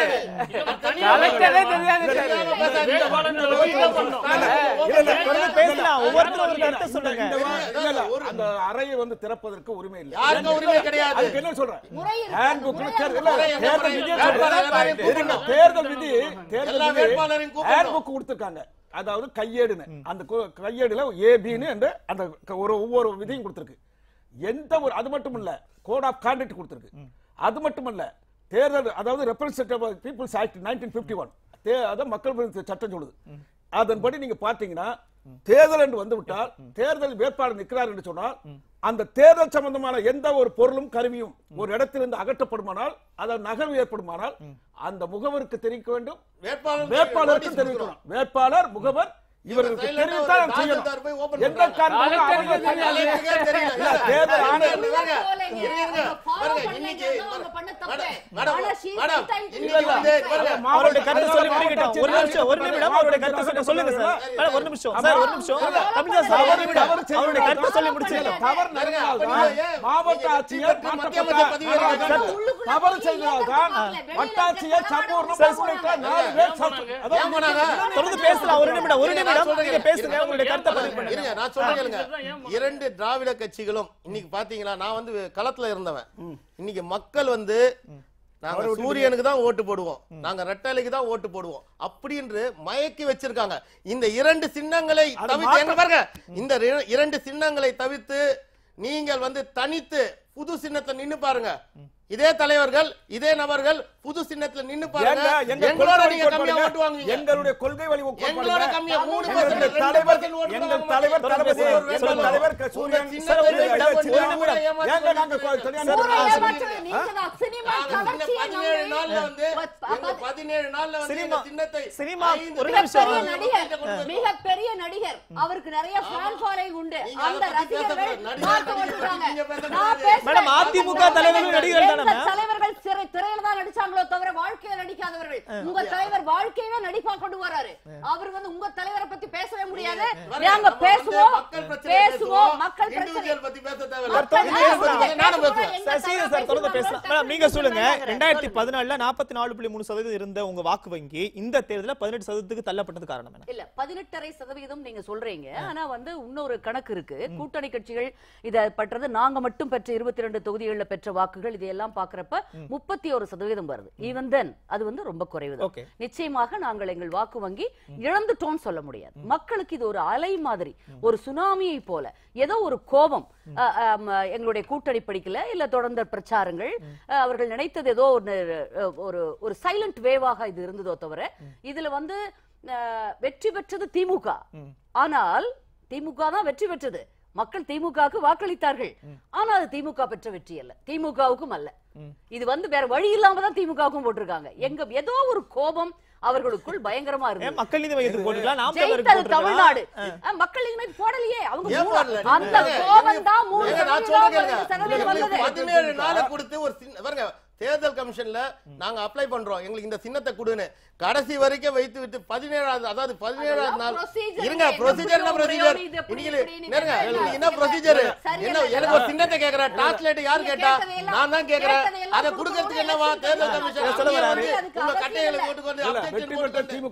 கலெக்டரே தெரியாதுட்டாரு தெரியாம பேசாதீங்க. வேட்பாளர்களை போய் தான் பண்ணணும். இல்ல, இல்ல, தொடர்ந்து பேசலாம் ஒவ்வொருத்தரும் ஒரு கருத்தை சொல்லுங்க இந்த வா- இல்ல, இல்ல, அந்த அறையை வந்து திறப்பதற்கு உரிமை இல்லை யாருக்கும் உரிமை கிடையாது அதுக்கு என்ன சொல்றேன் முறை இருக்கு. ஹேண்ட்புக்ல முறை தேர்தல் இல்ல, முறை என்ன தேர்தல் முறை? விதியை வேட்பாளர் எல்லாரையும் சொல்றேன். இருங்க, கூப்பிடணும். தேர்தல் விதி தேர்தல் எல்லா விதி வேட்பாளரையும் கூப்பிடணும். ஹேண்ட்புக் கொடுத்திருக்காங்க அதாவது கையேடுன்னு அந்த கு- கையேடுல ஏபின்னு என்று அந்த க- ஒரு ஒவ்வொரு விதியும் கொடுத்திருக்கு எந்த ஒரு அது மட்டும் இல்ல கோட் ஆஃப் கான்டக்ட் கொடுத்திருக்கு அது மட்டும் இல்ல தேர்தல் அதாவது representative people's act nineteen fifty one அதாவது மக்கள் பிரதிநிதி சட்டம் சொல்லுது அதன்படி நீங்க பாத்தீங்கன்னா தேர்தல் என்று வந்துவிட்டால் தேர்தல் வேட்பாளர் நிற்கிறார் என்று சொன்னால் அந்த தேர்தல் சம்பந்தமான எந்த ஒரு பொருளும் கருவியும் ஒரு இடத்திலிருந்து அகற்றப்படுமானால் அதாவது நகர்வு ஏற்படுமானால் அந்த முகவருக்கு தெரிவிக்க வேண்டும் வேட்பாளர் வேட்பாளருக்கு notice தெரிவிக்கணும் வேட்பாளர் முகவர் இவர்களுக்கு silent ஆ தெரிவித்தால் ஒரு செய்யணும் தாசில்தார் போய் open எந்த பண்றாங்க. காரணமாக கலெக்டருக்கு அவர்கள் தெரியாது. தலைவருக்கே தெரியல. இல்ல, தேர்தல் ஆணையம் இருங்க, இருங்க. போலங்க. இருங்க, இருங்க. அவங்க follow பாருங்க, பண்ணலைங்க, இன்னைக்கு அதான் அவங்க பண்ண தப்பு. மேடம், ஆனா she is madam, entitled to இன்னைக்கு be வந்து right. பாருங்க, அவருடைய கருத்தை சொல்லி மாவட்ட முடிக்கட்டும் ஒரு நிமிஷம் ஒரு நிமிடம் அவருடைய கருத்தை சொல்ல சொல்லுங்க சார் மேடம், ஒரு நிமிஷம் சார் ஒரு நிமிஷம் தமிழ்தாஸ் சார் ஒரு நிமிடம் அவருடைய கருத்தை சொல்லி முடிச்சிருக்கோம் தவறு நடந்தால்தான் மாவட்ட ஆட்சியர் மத்திய அமைச்சர் பதவி மாற்றப்பட்டார். வரைக்கும் தவறு செய்ததால்தான் வட்டாட்சியர் சம்பூர்ணம் சஸ்பெக்டர் நாலு பேர் சஸ்பெக்ட். அதாவது ஏன் போனாங்க? தொடர்ந்து பேசலாம் ஒரு நிமிடம் ஒரு நிமிடம் நீங்க பேசுங்க உங்களுடைய கருத்தை பதிவு பண்ணுங்க இருங்க நான் சொல்றேன் கேளுங்க இரண்டு திராவிட கட்சிகளும் இன்னைக்கு பாத்தீங்களா நான் வந்து களத்துல இருந்தவன் இன்னைக்கு மக்கள் வந்து நாங்க சூரியனுக்கு தான் ஓட்டு போடுவோம் நாங்க ரெட்டலைக்கு தான் ஓட்டு போடுவோம் அப்படி என்று மயக்கி வச்சிருக்காங்க இந்த இரண்டு சின்னங்களை தவிர்த்து எங்க பாருங்க இந்த இர- இரண்டு சின்னங்களை தவிர்த்து நீங்கள் வந்து தனித்து புது சின்னத்தை நின்னு பாருங்க இதே தலைவர்கள் இதே நபர்கள் புது சின்னத்துல நின்னு பாருங்க ஏங்க, எங்க எங்களோட கொள்கை நீங்க வழி கம்மியா கோட்பாடுங்க. ஓட்டு வாங்குவீங்க எங்களுடைய கொள்கை வழி கோட்பாடுங்க. எங்களோட கம்மியா மூணு எங்களுடைய percent, ரெண்டு தலைவர் percent ஓட்டு எங்கள் வாங்க தலைவர் மாட்டீங்க. தளபதி ஒரு எங்கள் வேட்பாளர். தலைவர் க- உங்க சூரியன் சின்னத்தை சார், ஒரு விட நிமிடம், ஒரு ஒரு முறை நிமிடம். ஏமாத்தி ஏங்க நாங்க கொ- கொண்டு தனியா ஊரை நிறுத்தலாம். ஏமாற்றுவது நீங்கதான். சினிமா நாங்க சின்ன கவர்ச்சியை பதினேழு நம்பி- நாள்ல வந்து பத்- எங்க பத்- பதினேழு நாள்ல வந்து சினிமா- இந்த சின்னத்தை சினிமா ஐந்து ஒரு லட்சம் நிமிஷம். மிகப்பெரிய நடிகர் கொண்டு வந்தோம். மிகப்பெரிய நடிகர் அவருக்கு நிறைய ஃபேன் ஃபாலோயிங் உண்டு நீங்க அந்த அதை பத்தி ரசிகர்கள் பேசக்கூடாது. நடிகர், மாத்த நடிகர் ஓட்டுறாங்க நீங்க பேசக்கூடாது. நான் பேசுறேன். மேடம், அதிமுக தலைவர்கள் நடிகர்கள் தானே, எங்க மேம்? தலைவர்கள் சிறை திரையில தான் நடிச்சாங்களோ தவிர வாழ்க்கையில நடிக்காதவர்கள் உங்க தலைவர் வாழ்க்கையவே நடிப்பா கொண்டு வராரு அவர் வந்து உங்க தலைவரை பத்தி பேசவே முடியாது பாருங்க, நாங்க நம்ம வந்து பேசுவோம் மக்கள் பிரச்சனை பேசுவோம் மக்கள் பிரச்சனை individual பத்தி பேச தேவையில்ல. மக்கள் தொடர்ந்து பேசலாம். பிரச்சனை நானும் பேசுவோம். பேசுவேன். எங்க சார் சீரியஸ் சார் தலைவர் தொடர்ந்து பேசுவாங்க. பேசலாம் மேடம் நீங்க சொல்லுங்க சொல்லுங்க. ரெண்டாயிரத்தி பதினாலுல நாற்பத்தி நாலு புள்ளி மூணு சதவீதம் இருந்த உங்க வாக்கு வங்கி இந்த தேர்தலில் பதினெட்டு சதவீதத்துக்கு தள்ளப்பட்டது காரணம் என்ன இல்ல பதினெட்டரை சதவீதம் நீங்க சொல்றீங்க ஆனா வந்து இன்னொரு கணக்கு இருக்கு கூட்டணி கட்சிகள் இத பற்றது நாங்க மட்டும் பெற்ற இருபத்தி ரெண்டு தொகுதிகளில் பெற்ற வாக்குகள் இதையெல்லாம் பாக்குறப்ப முப்பத்தி ஒரு சதவீதம் வருது ஈவன் தென் அது வந்து ரொம்ப குறைவுதான் Okay. நிச்சயமாக நாங்கள் எங்கள் வாக்கு வங்கி இழந்துட்டோம் சொல்ல முடியாது மக்களுக்கு இது ஒரு அலை மாதிரி ஒரு சுனாமியை போல ஏதோ ஒரு கோபம் அ, அம், எங்களுடைய கூட்டணி படிக்கல இல்ல தொடர்ந்த பிரச்சாரங்கள் அ, அவர்கள் நினைத்தது ஏதோ ஒன்னு அ, ஒரு ஒரு சைலண்ட் வேவாக இது இருந்ததோ தவிர இதுல வந்து அ, வெற்றி பெற்றது திமுக ஆனால் திமுக தான் வெற்றி பெற்றது மக்கள் திமுகவுக்கு வாக்களித்தார்கள் ஆனா அது திமுக பெற்ற வெற்றி அல்ல திமுகவுக்கும் அல்ல இது வந்து வேற வழி இல்லாம தான் திமுகவுக்கும் போட்டிருக்காங்க எங்க ஏதோ ஒரு கோபம் அவர்களுக்குள் பயங்கரமா ஏன் இருந்தது மக்கள் நீதி மையத்துக்கு போட்டுக்கலாம் நாம் தமிழருக்கு ஜெயித்தது போட்டுக்கலாம் தமிழ்நாடு அஹ், மக்கள் நீதி மையம் போடலையே அவங்க ஏன் மூணு- போடல? அந்த ஏங்க, கோபம் தான் மூணு ஏங்க, நான் சதவீதம், சொல்றேன் ரெண்டு சதவீதம் கேளுங்க. வந்தது பதினேழு நாளை கொடுத்து ஒரு சின்ன பாருங்க தேர்தல் கமிஷன்ல நாங்க அப்ளை பண்றோம் எங்களுக்கு இந்த சின்னத்தை கொடுன்னு கடைசி வரைக்கும் வைத்து விட்டு பதினேழாவது அதாவது பதினேழாவது அதெல்லாம் நாள் procedure இருங்க என்ன ப்ரொசீஜர் என்ன இப்படி ப்ரொசீஜர் இது இப்படி இன்னைக்கு இப்படின்னு நேருங்க கேட்டா இன்னைக்கு என்ன இல்ல. ப்ரொசீஜர் சரி, என்ன இல்ல. எனக்கு ஒரு சின்னத்தை கேக்குறேன் டிரான்ஸ்லேட் யார் நீங்க கேட்டா கேட்டதையெல்லாம் நான் தான் கேக்குறேன் கேட்டதையெல்லாம் அதை கொடுக்கணும், கொடுக்கறதுக்கு என்னவா election தேர்தல் commission கமிஷன் சொல்ல அப்படியே வராரு. வந்து அதுக்கு உங்க அவசியம் கட்டைகளை இல்ல. போட்டுக்கொண்டு இல்ல, objection வெற்றி பெற்ற போட்டுக்கொண்டு திமுக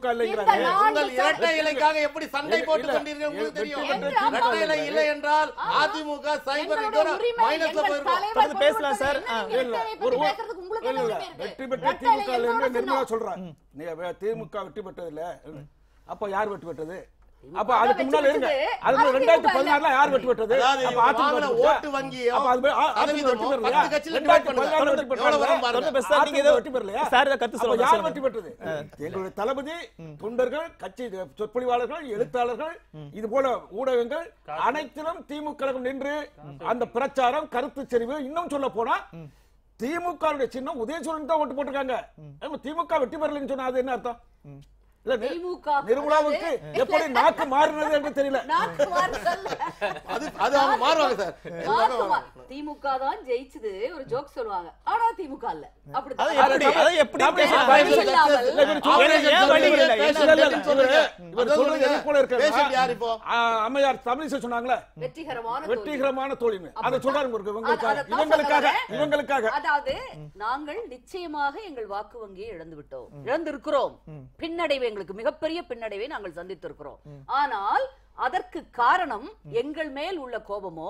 இல்லைங்கிறாங்க இந்த நான்கு உங்கள் இரட்டை இலைக்காக எப்படி சண்டை இல்ல, போட்டுக் இல்ல. கொண்டீர்கள் உங்களுக்கு தெரியும் என்று அப்பா இரட்டை இலை இல்லை என்றால் அதிமுக சைபர் எங்களுடைய உரிமை, மைனஸ்ல எங்கள் போயிருக்கும் தலைவர் தொடர்ந்து பேசலாம் கொண்டு சார். வந்த ஆ, என்ன இல்ல, இரட்டை இலை ஒரு பத்தி ஒரு- பேசுறதுக்கு உங்களுக்கு இல்ல, என்ன இல்ல. உரிமை இருக்கு? வெற்றி பெற்ற இரட்டை இலை திமுக ல என்னோட இருந்து நிர்மலா சின்னம். சொல்றாங்க நீ வே- திமுக வெற்றி பெற்றது இல்ல அப்ப யார் வெற்றி பெற்றது அப்ப திமுக அதுக்கு வெற்றி முன்னால இருங்க பெற்றது. அதுக்கு அது ரெண்டாயிரத்தி திமுக இல்ல. பதினாறுல யார் வெற்றி பெற்றது அதாவது அப்ப இவங்க அதிமுக வாங்கின வெற்றி பெற்றதா? ஓட்டு வங்கியும் அப்ப அது அதிமுக வெற்றி சதவீதமும் பெறலையா? பத்து கட்சியில ரெண்டாயிரத்தி divide பண்ணுங்க. பதினாறுல வெற்றி எவ்வளவு வரும் பெற்றதா? பாருங்க. தொடர்ந்து பேசுங்க. நீங்க அதிமுக ஏதோ- வெற்றி பெறலையா? சார், இதை கருத்து அப்ப சொல்லுங்க, யார் சொல்லுங்க. வெற்றி பெற்றது எங்களுடைய தளபதி தொண்டர்கள் கட்சி சொற்பொழிவாளர்கள் எழுத்தாளர்கள் இது போல ஊடகங்கள் அனைத்திலும் திமுக கழகம் நின்று அந்த பிரச்சாரம் கருத்து செறிவு இன்னும் சொல்ல போனா திமுக வுடைய சின்னம் உதயசூரன் தான் ஓட்டு போட்டிருக்காங்க ஆமா, திமுக வெற்றி பெறலைன்னு சொன்னா அது என்ன அர்த்தம் இல்ல நி- திமுக நிர்மலாவுக்கு எப்படி நாக்கு மாறினது என்று தெரியல நாக்கு மாறுதல்ல. அது அது அவங்க மாறுவாங்க சார் நாக்கு மா- திமுக தான் ஜெயிச்சது ஒரு ஜோக் சொல்லுவாங்க ஆனா திமுக இல்ல அப்படித்தான் அது எப்படி அது எப்படி அப்படி பேசலாம்? அப்படி வழி இல்லாமல் இல்ல, இவர் சொல்றது ஏன் ஏன் வழி வழி இல்லை? இல்லை? என்ன இல்ல, இல்ல, பேசுன்னு சொல்லுங்க. இவர் அதான் சொல்றது எது போல இருக்கு பேசுறது யார் இப்போ? ஆ, அம்மையார் தமிழிசை சொன்னாங்களே வெற்றிகரமான தோல்வி. வெற்றிகரமான தோல்வி அதை சொல்றாங்க இவருக்கு அது- இவங்களுக்காக அதைத்தான் இவங்களுக்காக சொல்ல வரேன். இவங்களுக்காக அதாவது நாங்கள் நிச்சயமாக எங்கள் வாக்கு வங்கியை இழந்து விட்டோம் இழந்திருக்கிறோம் பின்னடைவு எங்களுக்கு மிகப்பெரிய பின்னடைவை நாங்கள் சந்தித்திருக்கிறோம் ஆனால் அதற்கு காரணம் எங்கள் மேல் உள்ள கோபமோ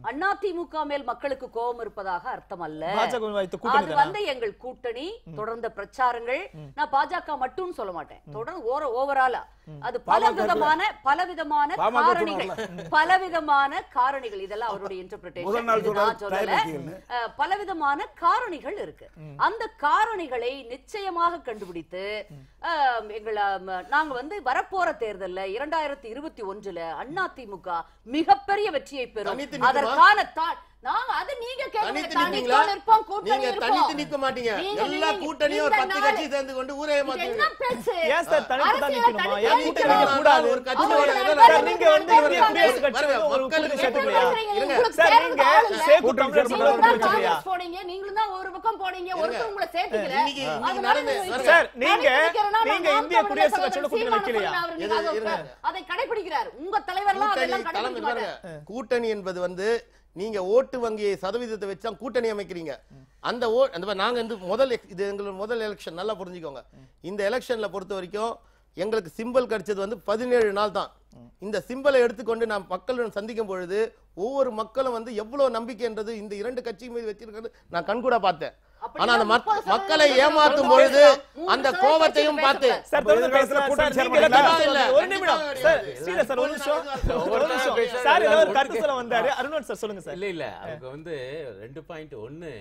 அதிமுக மேல் மக்களுக்கு கோபம் இருப்பதாக அர்த்தம் அல்ல பாஜக வைத்த கூட்டணி அது தானா? வந்து எங்கள் கூட்டணி தொடர்ந்த பிரச்சாரங்கள் நான் பாஜக மட்டும் சொல்ல மாட்டேன் தொடர்ந்து ஓர ஓவராலா அது பலவிதமான பலவிதமான பாமக காரணிகள் பலவிதமான காரணிகள் இதெல்லாம் அவருடைய முதல் நாள் இன்டர்பிரேஷன் சொல்றாரு, நான் சொல்லல தயாரித்தீங்கன்னு. அஹ், பலவிதமான காரணிகள் இருக்கு அந்த காரணிகளை நிச்சயமாக கண்டுபிடித்து அஹ், எங்கள ம, நாங்க வந்து வரப்போற தேர்தல்ல இரண்டாயிரத்தி இருபத்தி ஒன்றுல அதிமுக மிகப்பெரிய வெற்றியை பெறும் தனித்து நிக்குமா? அதற்கான தா- நாங்க அது நீங்க கேக்குறீங்க. தனித்து தனித்து நிப்பீங்களா நிற்போம், கூட்டணி நீங்க இருப்போம். தனித்து நிக்க மாட்டீங்க நீங்க- எல்லா நீங்க- கூட்டணியும் ஒரு இந்த பத்து நாலு- கட்சி சேர்ந்து கொண்டு ஊரே இது என்ன மாத்தீங்க பேச்சு? ஏன் சார் தனித்து தான் அரசியலை நிக்கணுமா? தனித்து ஏன் நிக்க கூட்டணி வேண்டாம். கூடாது? ஒரு கட்சி அவங்க ஒரு ரெண்டு எதிர்ப்பு சார், நீங்க வந்து பேரும் இந்திய இருக்காங்க. குடியரசுக் கட்சி பாருங்க, ஒரு மக்களுக்கு கூட்டணி கேட்க சேர்த்துக்கலையா? பேசுறீங்க, இருங்க. உங்களுக்கு சார், சேர்ந்து நீங்க ஆள் இல்ல. சேப்பு கூட்டணி தமிழர் சேர்ந்து நீங்களும் கூட்டணி தான் வச்சுக்கலையா? காங்கிரஸ் போனீங்க, நீங்களும் தான் ஒரு பக்கம் போனீங்க, ஒருத்தர் உங்களை சேர்த்துக்கல. இன்னைக்கு- இன்னைக்கு அதனால நடந்த- நீங்க பாருங்க. சார், நீங்க தனித்து நிக்கிறேன்னா நீங்க நான் இந்திய தமிழர் குடியரசுக் சகோதரர் கட்சியோட கூட்டணி சீமான் வைக்கலையா? அவர்கள் இது- அதை- இருங்க. அதை கடைபிடிக்கிறார் உங்க தலைவர்லாம் கூட்டணி அதெல்லாம் தலைமை கடைபிடிக்க பாருங்க மாட்டார் கூட்டணி என்பது வந்து நீங்க ஓட்டு வங்கியை சதவீதத்தை வச்சு தான் கூட்டணி அமைக்கிறீங்க அந்த ஓ அந்த மாதிரி நாங்க வந்து முதல் ex- இது எங்களோட முதல் எலெக்ஷன் நல்லா புரிஞ்சுக்கோங்க இந்த எலெக்ஷன்ல பொறுத்த வரைக்கும் எங்களுக்கு சிம்பிள் கிடைச்சது வந்து பதினேழு நாள் தான் இந்த சிம்பலை எடுத்துக்கொண்டு நாம் மக்களுடன் சந்திக்கும் பொழுது ஒவ்வொரு மக்களும் வந்து எவ்வளவு நம்பிக்கைன்றது இந்த இரண்டு கட்சி மீது வச்சிருக்கிறது நான் கண்கூட பார்த்தேன் ஆனா அந்த மக்- முப்பது மக்களை சதவீதம் ஏமாத்தும் பேசலாம். பொழுது மூணு அந்த சதவீதம் கோபத்தையும் பேச பார்த்து கூடாது. சார், தொடர்ந்து பேசலாம். கூட்டணி சார், சேர நீங்க எல்லாம் மாட்டீங்களா? பேசலாம். ஒரு நிமிடம். சார், இல்ல. ஸ்ரீதர் சார், ஒரு நிமிஷம். ஒரு நிமிஷம். பேசுறது சார், ஏதோ ஒரு ஒட்டு கருத்து சொல்ல வந்தாரு. அருண் சார், சொல்லுங்க சார். இல்ல இல்ல அவங்க வந்து ரெண்டு பாயிண்ட் ஒன்று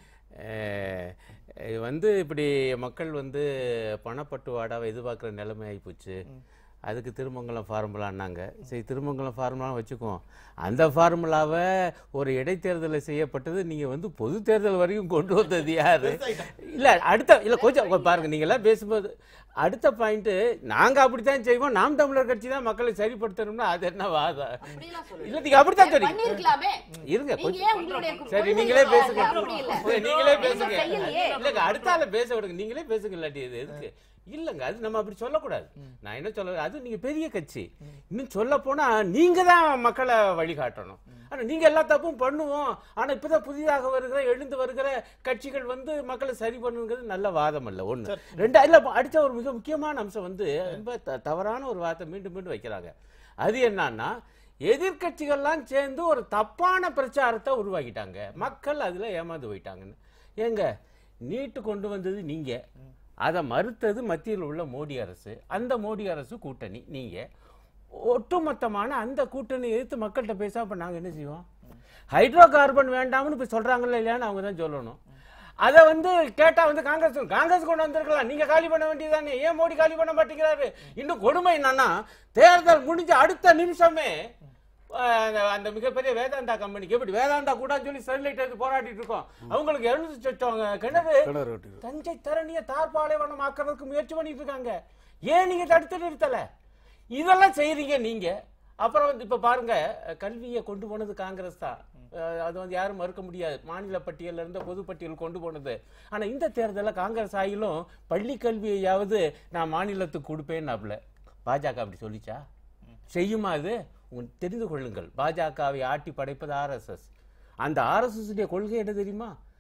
வந்து இப்படி மக்கள் வந்து பணப்பட்டுவாடாவை எதிர்பார்க்குற நிலைமை ஆகிப்போச்சு அதுக்கு திருமங்கலம் ஃபார்முலான்னாங்க சரி திருமங்கலம் ஃபார்முலா வச்சுக்குவோம் அந்த ஃபார்முலாவை ஒரு இடைத்தேர்தலில் செய்யப்பட்டது நீங்கள் வந்து பொது தேர்தல் வரைக்கும் கொண்டு வந்தது யாரு இல்லை அடுத்த இல்லை கொஞ்சம் கொஞ்சம் பாருங்க நீங்களாம் பேசும்போது அடுத்த பாயிண்ட்டு நாங்கள் அப்படித்தான் செய்வோம் நாம் தமிழர் கட்சி தான் மக்களை சரிப்படுத்தணும்னா அது என்ன வாதம் அப்படிலாம் சொல்லுங்க. இல்லை நீங்கள் அப்படித்தான் சொல்றீங்க பண்ணிருக்கலாமே இருங்க நீங்க கொஞ்சம் ஏன் உங்களுடைய சரி கொள்கையை நீங்களே பேசுங்க அப்படி இல்ல. இல்ல, நீங்களே நீங்க பேசுங்க செய்யலையே. இல்லங்க அடுத்த ஆள பேச விடுங்க நீங்களே பேசுங்க இல்லாட்டி இது எதுக்கு இல்லங்க அது நம்ம அப்படி சொல்லக்கூடாது நான் என்ன சொல்ல அது நீங்க பெரிய கட்சி இன்னும் சொல்ல போனா நீங்க தான் மக்களை வழிகாட்டணும் ஆனா நீங்க எல்லா தப்பும் பண்ணுவோம் ஆனா இப்பதான் புதிதாக வருகிற எழுந்து வருகிற கட்சிகள் வந்து மக்களை சரி பண்ணுங்கிறது நல்ல வாதம் அல்ல ஒண்ணு ரெண்டா இல்ல அடுத்த ஒரு மிக முக்கியமான அம்சம் வந்து ரொம்ப த- தவறான ஒரு வார்த்தை மீண்டும் மீண்டும் வைக்கிறாங்க அது என்னன்னா எதிர்க்கட்சிகள்லாம் சேர்ந்து ஒரு தப்பான பிரச்சாரத்தை உருவாக்கிட்டாங்க மக்கள் அதுல ஏமாந்து போயிட்டாங்கன்னு ஏங்க நீட்டு கொண்டு வந்தது நீங்க அதை மறுத்தது மத்தியில் உள்ள மோடி அரசு அந்த மோடி அரசு கூட்டணி நீங்க ஒட்டுமொத்தமான அந்த கூட்டணி எதிர்த்து மக்கள்கிட்ட பேச அப்ப நாங்க என்ன செய்வோம் ஹைட்ரோ கார்பன் வேண்டாம்னு இப்ப சொல்றாங்கல்ல இல்லையான்னு அவங்க தான் சொல்லணும் அதை வந்து கேட்டா வந்து காங்கிரஸ் காங்கிரஸ் கொண்டு வந்திருக்கலாம் நீங்க காலி பண்ண வேண்டியதானே ஏன் மோடி காலி பண்ண மாட்டேங்கிறாரு இன்னும் கொடுமை என்னன்னா தேர்தல் முடிஞ்ச அடுத்த நிமிஷமே அஹ், அந்த- அந்த மிகப்பெரிய வேதாந்தா கம்பெனிக்கு எப்படி வேதாந்தா கூட சொல்லி ஸ்டெர்லைட் எடுத்து போராடிட்டு இருக்கோம் அவங்களுக்கு எழுநூத்தி சொச்சம் கிணறு கிணறு வெட்டிடு. தஞ்சை தரணிய தார்பாலைவனம் ஆக்கிறதுக்கு முயற்சி பண்ணிட்டு இருக்காங்க ஏன் நீங்க தடுத்து நிறுத்தல இதெல்லாம் செய்றீங்க நீங்க அப்புறம் வந்து இப்ப பாருங்க கல்வியை கொண்டு போனது காங்கிரஸ் தான் அஹ் அது வந்து யாரும் மறுக்க முடியாது மாநில பட்டியல்ல இருந்து பொது பட்டியல் கொண்டு போனது ஆனா இந்த தேர்தலில் காங்கிரஸ் ஆகிலும் பள்ளி கல்வியையாவது நான் மாநிலத்துக்கு கொடுப்பேன்னாப்ல பாஜக அப்படி சொல்லிச்சா செய்யுமா அது உங்க தெரிந்து கொள்ளுங்கள் பாஜகவை ஆட்டி படைப்பது ஆர்எஸ்எஸ் அந்த ஆர்எஸ்எஸ் உடைய கொள்கை என்ன தெரியுமா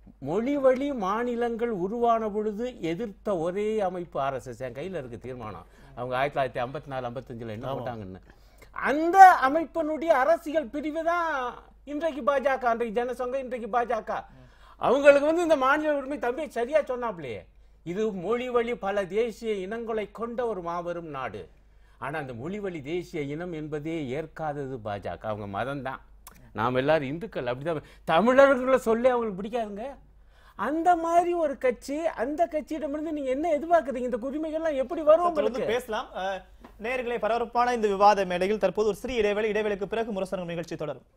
மொழி வழி மாநிலங்கள் உருவான பொழுது எதிர்த்த ஒரே அமைப்பு ஆர்எஸ்எஸ் என் கையில இருக்கு தீர்மானம் அவங்க ஆயிரத்தி தொள்ளாயிரத்தி ஐம்பத்தி நாலு ஐம்பத்தஞ்சுல என்ன போட்டாங்கன்னு அந்த அமைப்பினுடைய அரசியல் பிரிவு தான் இன்றைக்கு பாஜக அன்றைக்கு ஜனசங்கம் இன்றைக்கு பாஜக அவங்களுக்கு வந்து இந்த மாநில உரிமை தம்பி சரியா சொன்னாப்லையே இது மொழி வழி பல தேசிய இனங்களை கொண்ட ஒரு மாபெரும் நாடு ஆனா அந்த மொழி வழி தேசிய இனம் என்பதே ஏற்காதது பாஜக அவங்க மதம் தான் நாம் எல்லாரும் இந்துக்கள் அப்படிதான் தமிழர்களை சொல்லி அவங்களுக்கு பிடிக்காதுங்க அந்த மாதிரி ஒரு கட்சி அந்த கட்சியிடமிருந்து நீங்க என்ன எதிர்பார்க்குறீங்க இந்த உரிமைகள்லாம் எப்படி வரும் தொடர்ந்து உங்களுக்கு பேசலாம் அஹ், நேயர்களே பரபரப்பான இந்த விவாத மேடையில் தற்போது ஒரு சிறிய இடைவேளை இடைவேளைக்கு பிறகு முரசரங்கம் நிகழ்ச்சி தொடரும்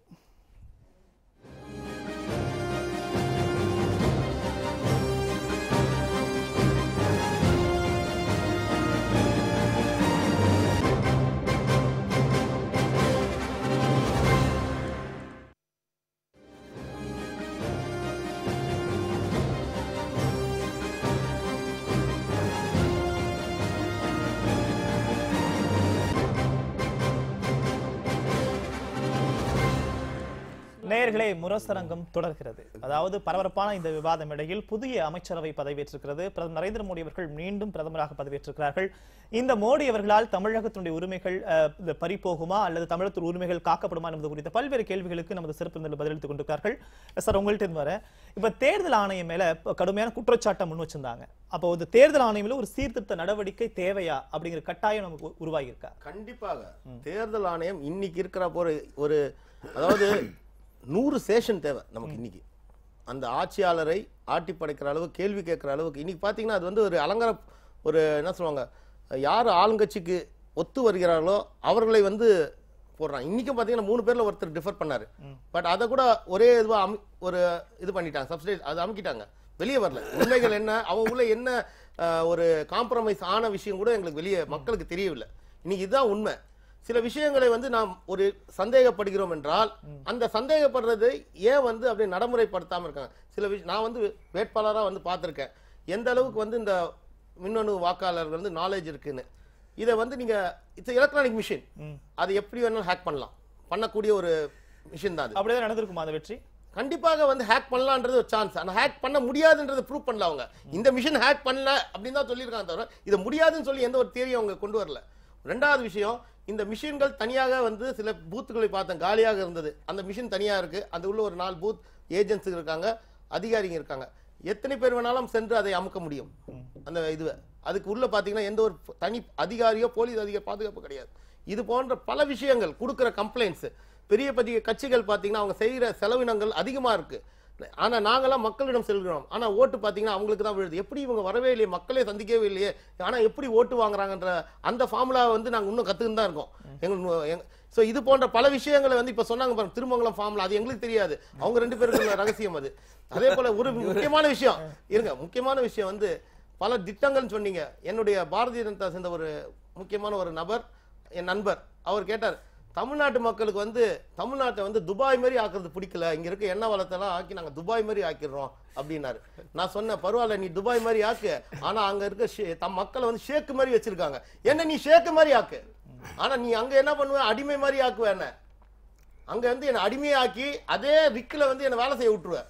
நேயர்களே முரசரங்கம் தொடர்கிறது அதாவது பரபரப்பான இந்த விவாத மேடையில் புதிய அமைச்சரவை பதவியேற்றிருக்கிறது பிரதமர் நரேந்திர மோடி அவர்கள் மீண்டும் பிரதமராக பதவியேற்றிருக்கிறார்கள் இந்த மோடி அவர்களால் தமிழகத்தினுடைய உரிமைகள் அஹ், இது பறிபோகுமா அல்லது தமிழகத்தின் உரிமைகள் காக்கப்படுமா என்பது குறித்த பல்வேறு கேள்விகளுக்கு நமது சிறப்பு விருந்தினர் பதிலளித்துக் கொண்டிருக்கிறார்கள் சார் உங்கள்ட்ட இருந்து வர இப்ப தேர்தல் ஆணையம் மேல இப்ப கடுமையான குற்றச்சாட்டை முன் வச்சிருந்தாங்க அப்போ இந்த தேர்தல் ஆணையம்ல ஒரு சீர்திருத்த நடவடிக்கை தேவையா அப்படிங்கிற கட்டாயம் நமக்கு உருவாகி இருக்கா கண்டிப்பாக தேர்தல் ஆணையம் இன்னைக்கு இருக்கிற ஒரு ஒரு அதாவது நூறு சேஷன் தேவை நமக்கு இன்னைக்கு அந்த ஆட்சியாளரை ஆட்டி படைக்கிற அளவு கேள்வி கேட்கிற அளவுக்கு இன்னைக்கு பாத்தீங்கன்னா அது வந்து ஒரு அலங்கார ஒரு என்ன சொல்லுவாங்க யார் ஆளுங்கட்சிக்கு ஒத்து வருகிறார்களோ அவர்களை வந்து போடுறாங்க இன்னைக்கும் பாத்தீங்கன்னா மூணு பேர்ல ஒருத்தர் டிஃபர் பண்ணாரு பட் அதை கூட ஒரே இதுவா அமி- ஒரு இது பண்ணிட்டாங்க சப்சிடைஸ் அது அமுக்கிட்டாங்க வெளியே வரல உண்மைகள் என்ன அவங்க உள்ள என்ன அஹ், ஒரு காம்ப்ரமைஸ் ஆன விஷயம் கூட எங்களுக்கு வெளியே மக்களுக்கு தெரியவில்லை இன்னைக்கு இதுதான் உண்மை சில விஷயங்களை வந்து நாம் ஒரு சந்தேகப்படுகிறோம் என்றால் அந்த சந்தேகப்படுறதை ஏன் வந்து அப்படியே நடைமுறைப்படுத்தாம இருக்காங்க சில விஷயம் நான் வந்து வேட்பாளரா வந்து பார்த்திருக்கேன் எந்த அளவுக்கு வந்து இந்த மின்னணு வாக்காளர்கள் வந்து நாலேஜ் இருக்குன்னு இதை வந்து நீங்க இட்ஸ் எலக்ட்ரானிக் மிஷின் அது எப்படி வேணாலும் ஹேக் பண்ணலாம் பண்ணக்கூடிய ஒரு மிஷின் தான் அது அப்படியே நடந்திருக்குமா அந்த வெற்றி கண்டிப்பாக வந்து ஹேக் பண்ணலான்றது ஒரு சான்ஸ் ஆனா ஹேக் பண்ண முடியாதுன்றதை ப்ரூவ் பண்ணல அவங்க இந்த மிஷின் ஹேக் பண்ணல அப்படின்னு தான் சொல்லியிருக்காங்க தவிர இதை முடியாதுன்னு சொல்லி எந்த ஒரு தியரியும் அவங்க கொண்டு வரல ரெண்டாவது விஷயம் இந்த மிஷின்கள் தனியாக வந்து சில பூத்துகளை பார்த்தேன் காலியாக இருந்தது அந்த மிஷின் தனியா இருக்கு அது உள்ள ஒரு நாலு பூத் ஏஜென்ட்ஸ் இருக்காங்க அதிகாரிங்க இருக்காங்க எத்தனை பேர் வேணாலும் சென்று அதை அமுக்க முடியும் அந்த இதுவை அதுக்கு உள்ள பாத்தீங்கன்னா எந்த ஒரு தனி அதிகாரியோ போலீஸ் அதிகாரி பாதுகாப்பு கிடையாது இது போன்ற பல விஷயங்கள் கொடுக்குற கம்ப்ளைண்ட்ஸ் பெரிய பெரிய கட்சிகள் பாத்தீங்கன்னா அவங்க செய்யற செலவினங்கள் அதிகமா இருக்கு ஆனா நாங்கெல்லாம் மக்களிடம் செல்கிறோம் ஆனா ஓட்டு பாத்தீங்கன்னா அவங்களுக்கு தான் விழுது எப்படி இவங்க வரவே இல்லையே மக்களே சந்திக்கவே இல்லையே ஆனா எப்படி ஓட்டு வாங்குறாங்கன்ற அந்த ஃபார்முலா வந்து நாங்க இன்னும் கத்துக்கிட்டு தான் இருக்கோம் எங்க சோ இது போன்ற பல விஷயங்களை வந்து இப்ப சொன்னாங்க பாருங்க திருமங்கலம் ஃபார்முலா அது எங்களுக்கு தெரியாது அவங்க ரெண்டு பேருக்கு உள்ள ரகசியம் அது அதே போல ஒரு முக்கியமான விஷயம் இருங்க முக்கியமான விஷயம் வந்து பல திட்டங்கள்னு சொன்னீங்க என்னுடைய பாரதிய ஜனதா சேர்ந்த ஒரு முக்கியமான ஒரு நபர் என் நண்பர் அவர் கேட்டார் தமிழ்நாட்டு மக்களுக்கு வந்து தமிழ்நாட்டை வந்து துபாய் மாதிரி ஆக்குறது பிடிக்கல இங்க இருக்க எண்ணெய் வளத்தெல்லாம் ஆக்கி நாங்க துபாய் மாதிரி ஆக்கிடுறோம் அப்படின்னாரு நான் சொன்னேன் பரவாயில்ல நீ துபாய் மாதிரி ஆக்கு ஆனா அங்க இருக்க ஷே- தம் மக்களை வந்து ஷேக்கு மாதிரி வச்சிருக்காங்க என்ன நீ ஷேக்கு மாதிரி ஆக்கு ஆனா நீ அங்க என்ன பண்ணுவ அடிமை மாதிரி ஆக்குவ என்ன அங்க வந்து என்ன அடிமையாக்கி அதே ரிக்கில் வந்து என்ன வேலை செய்ய விட்டுருவ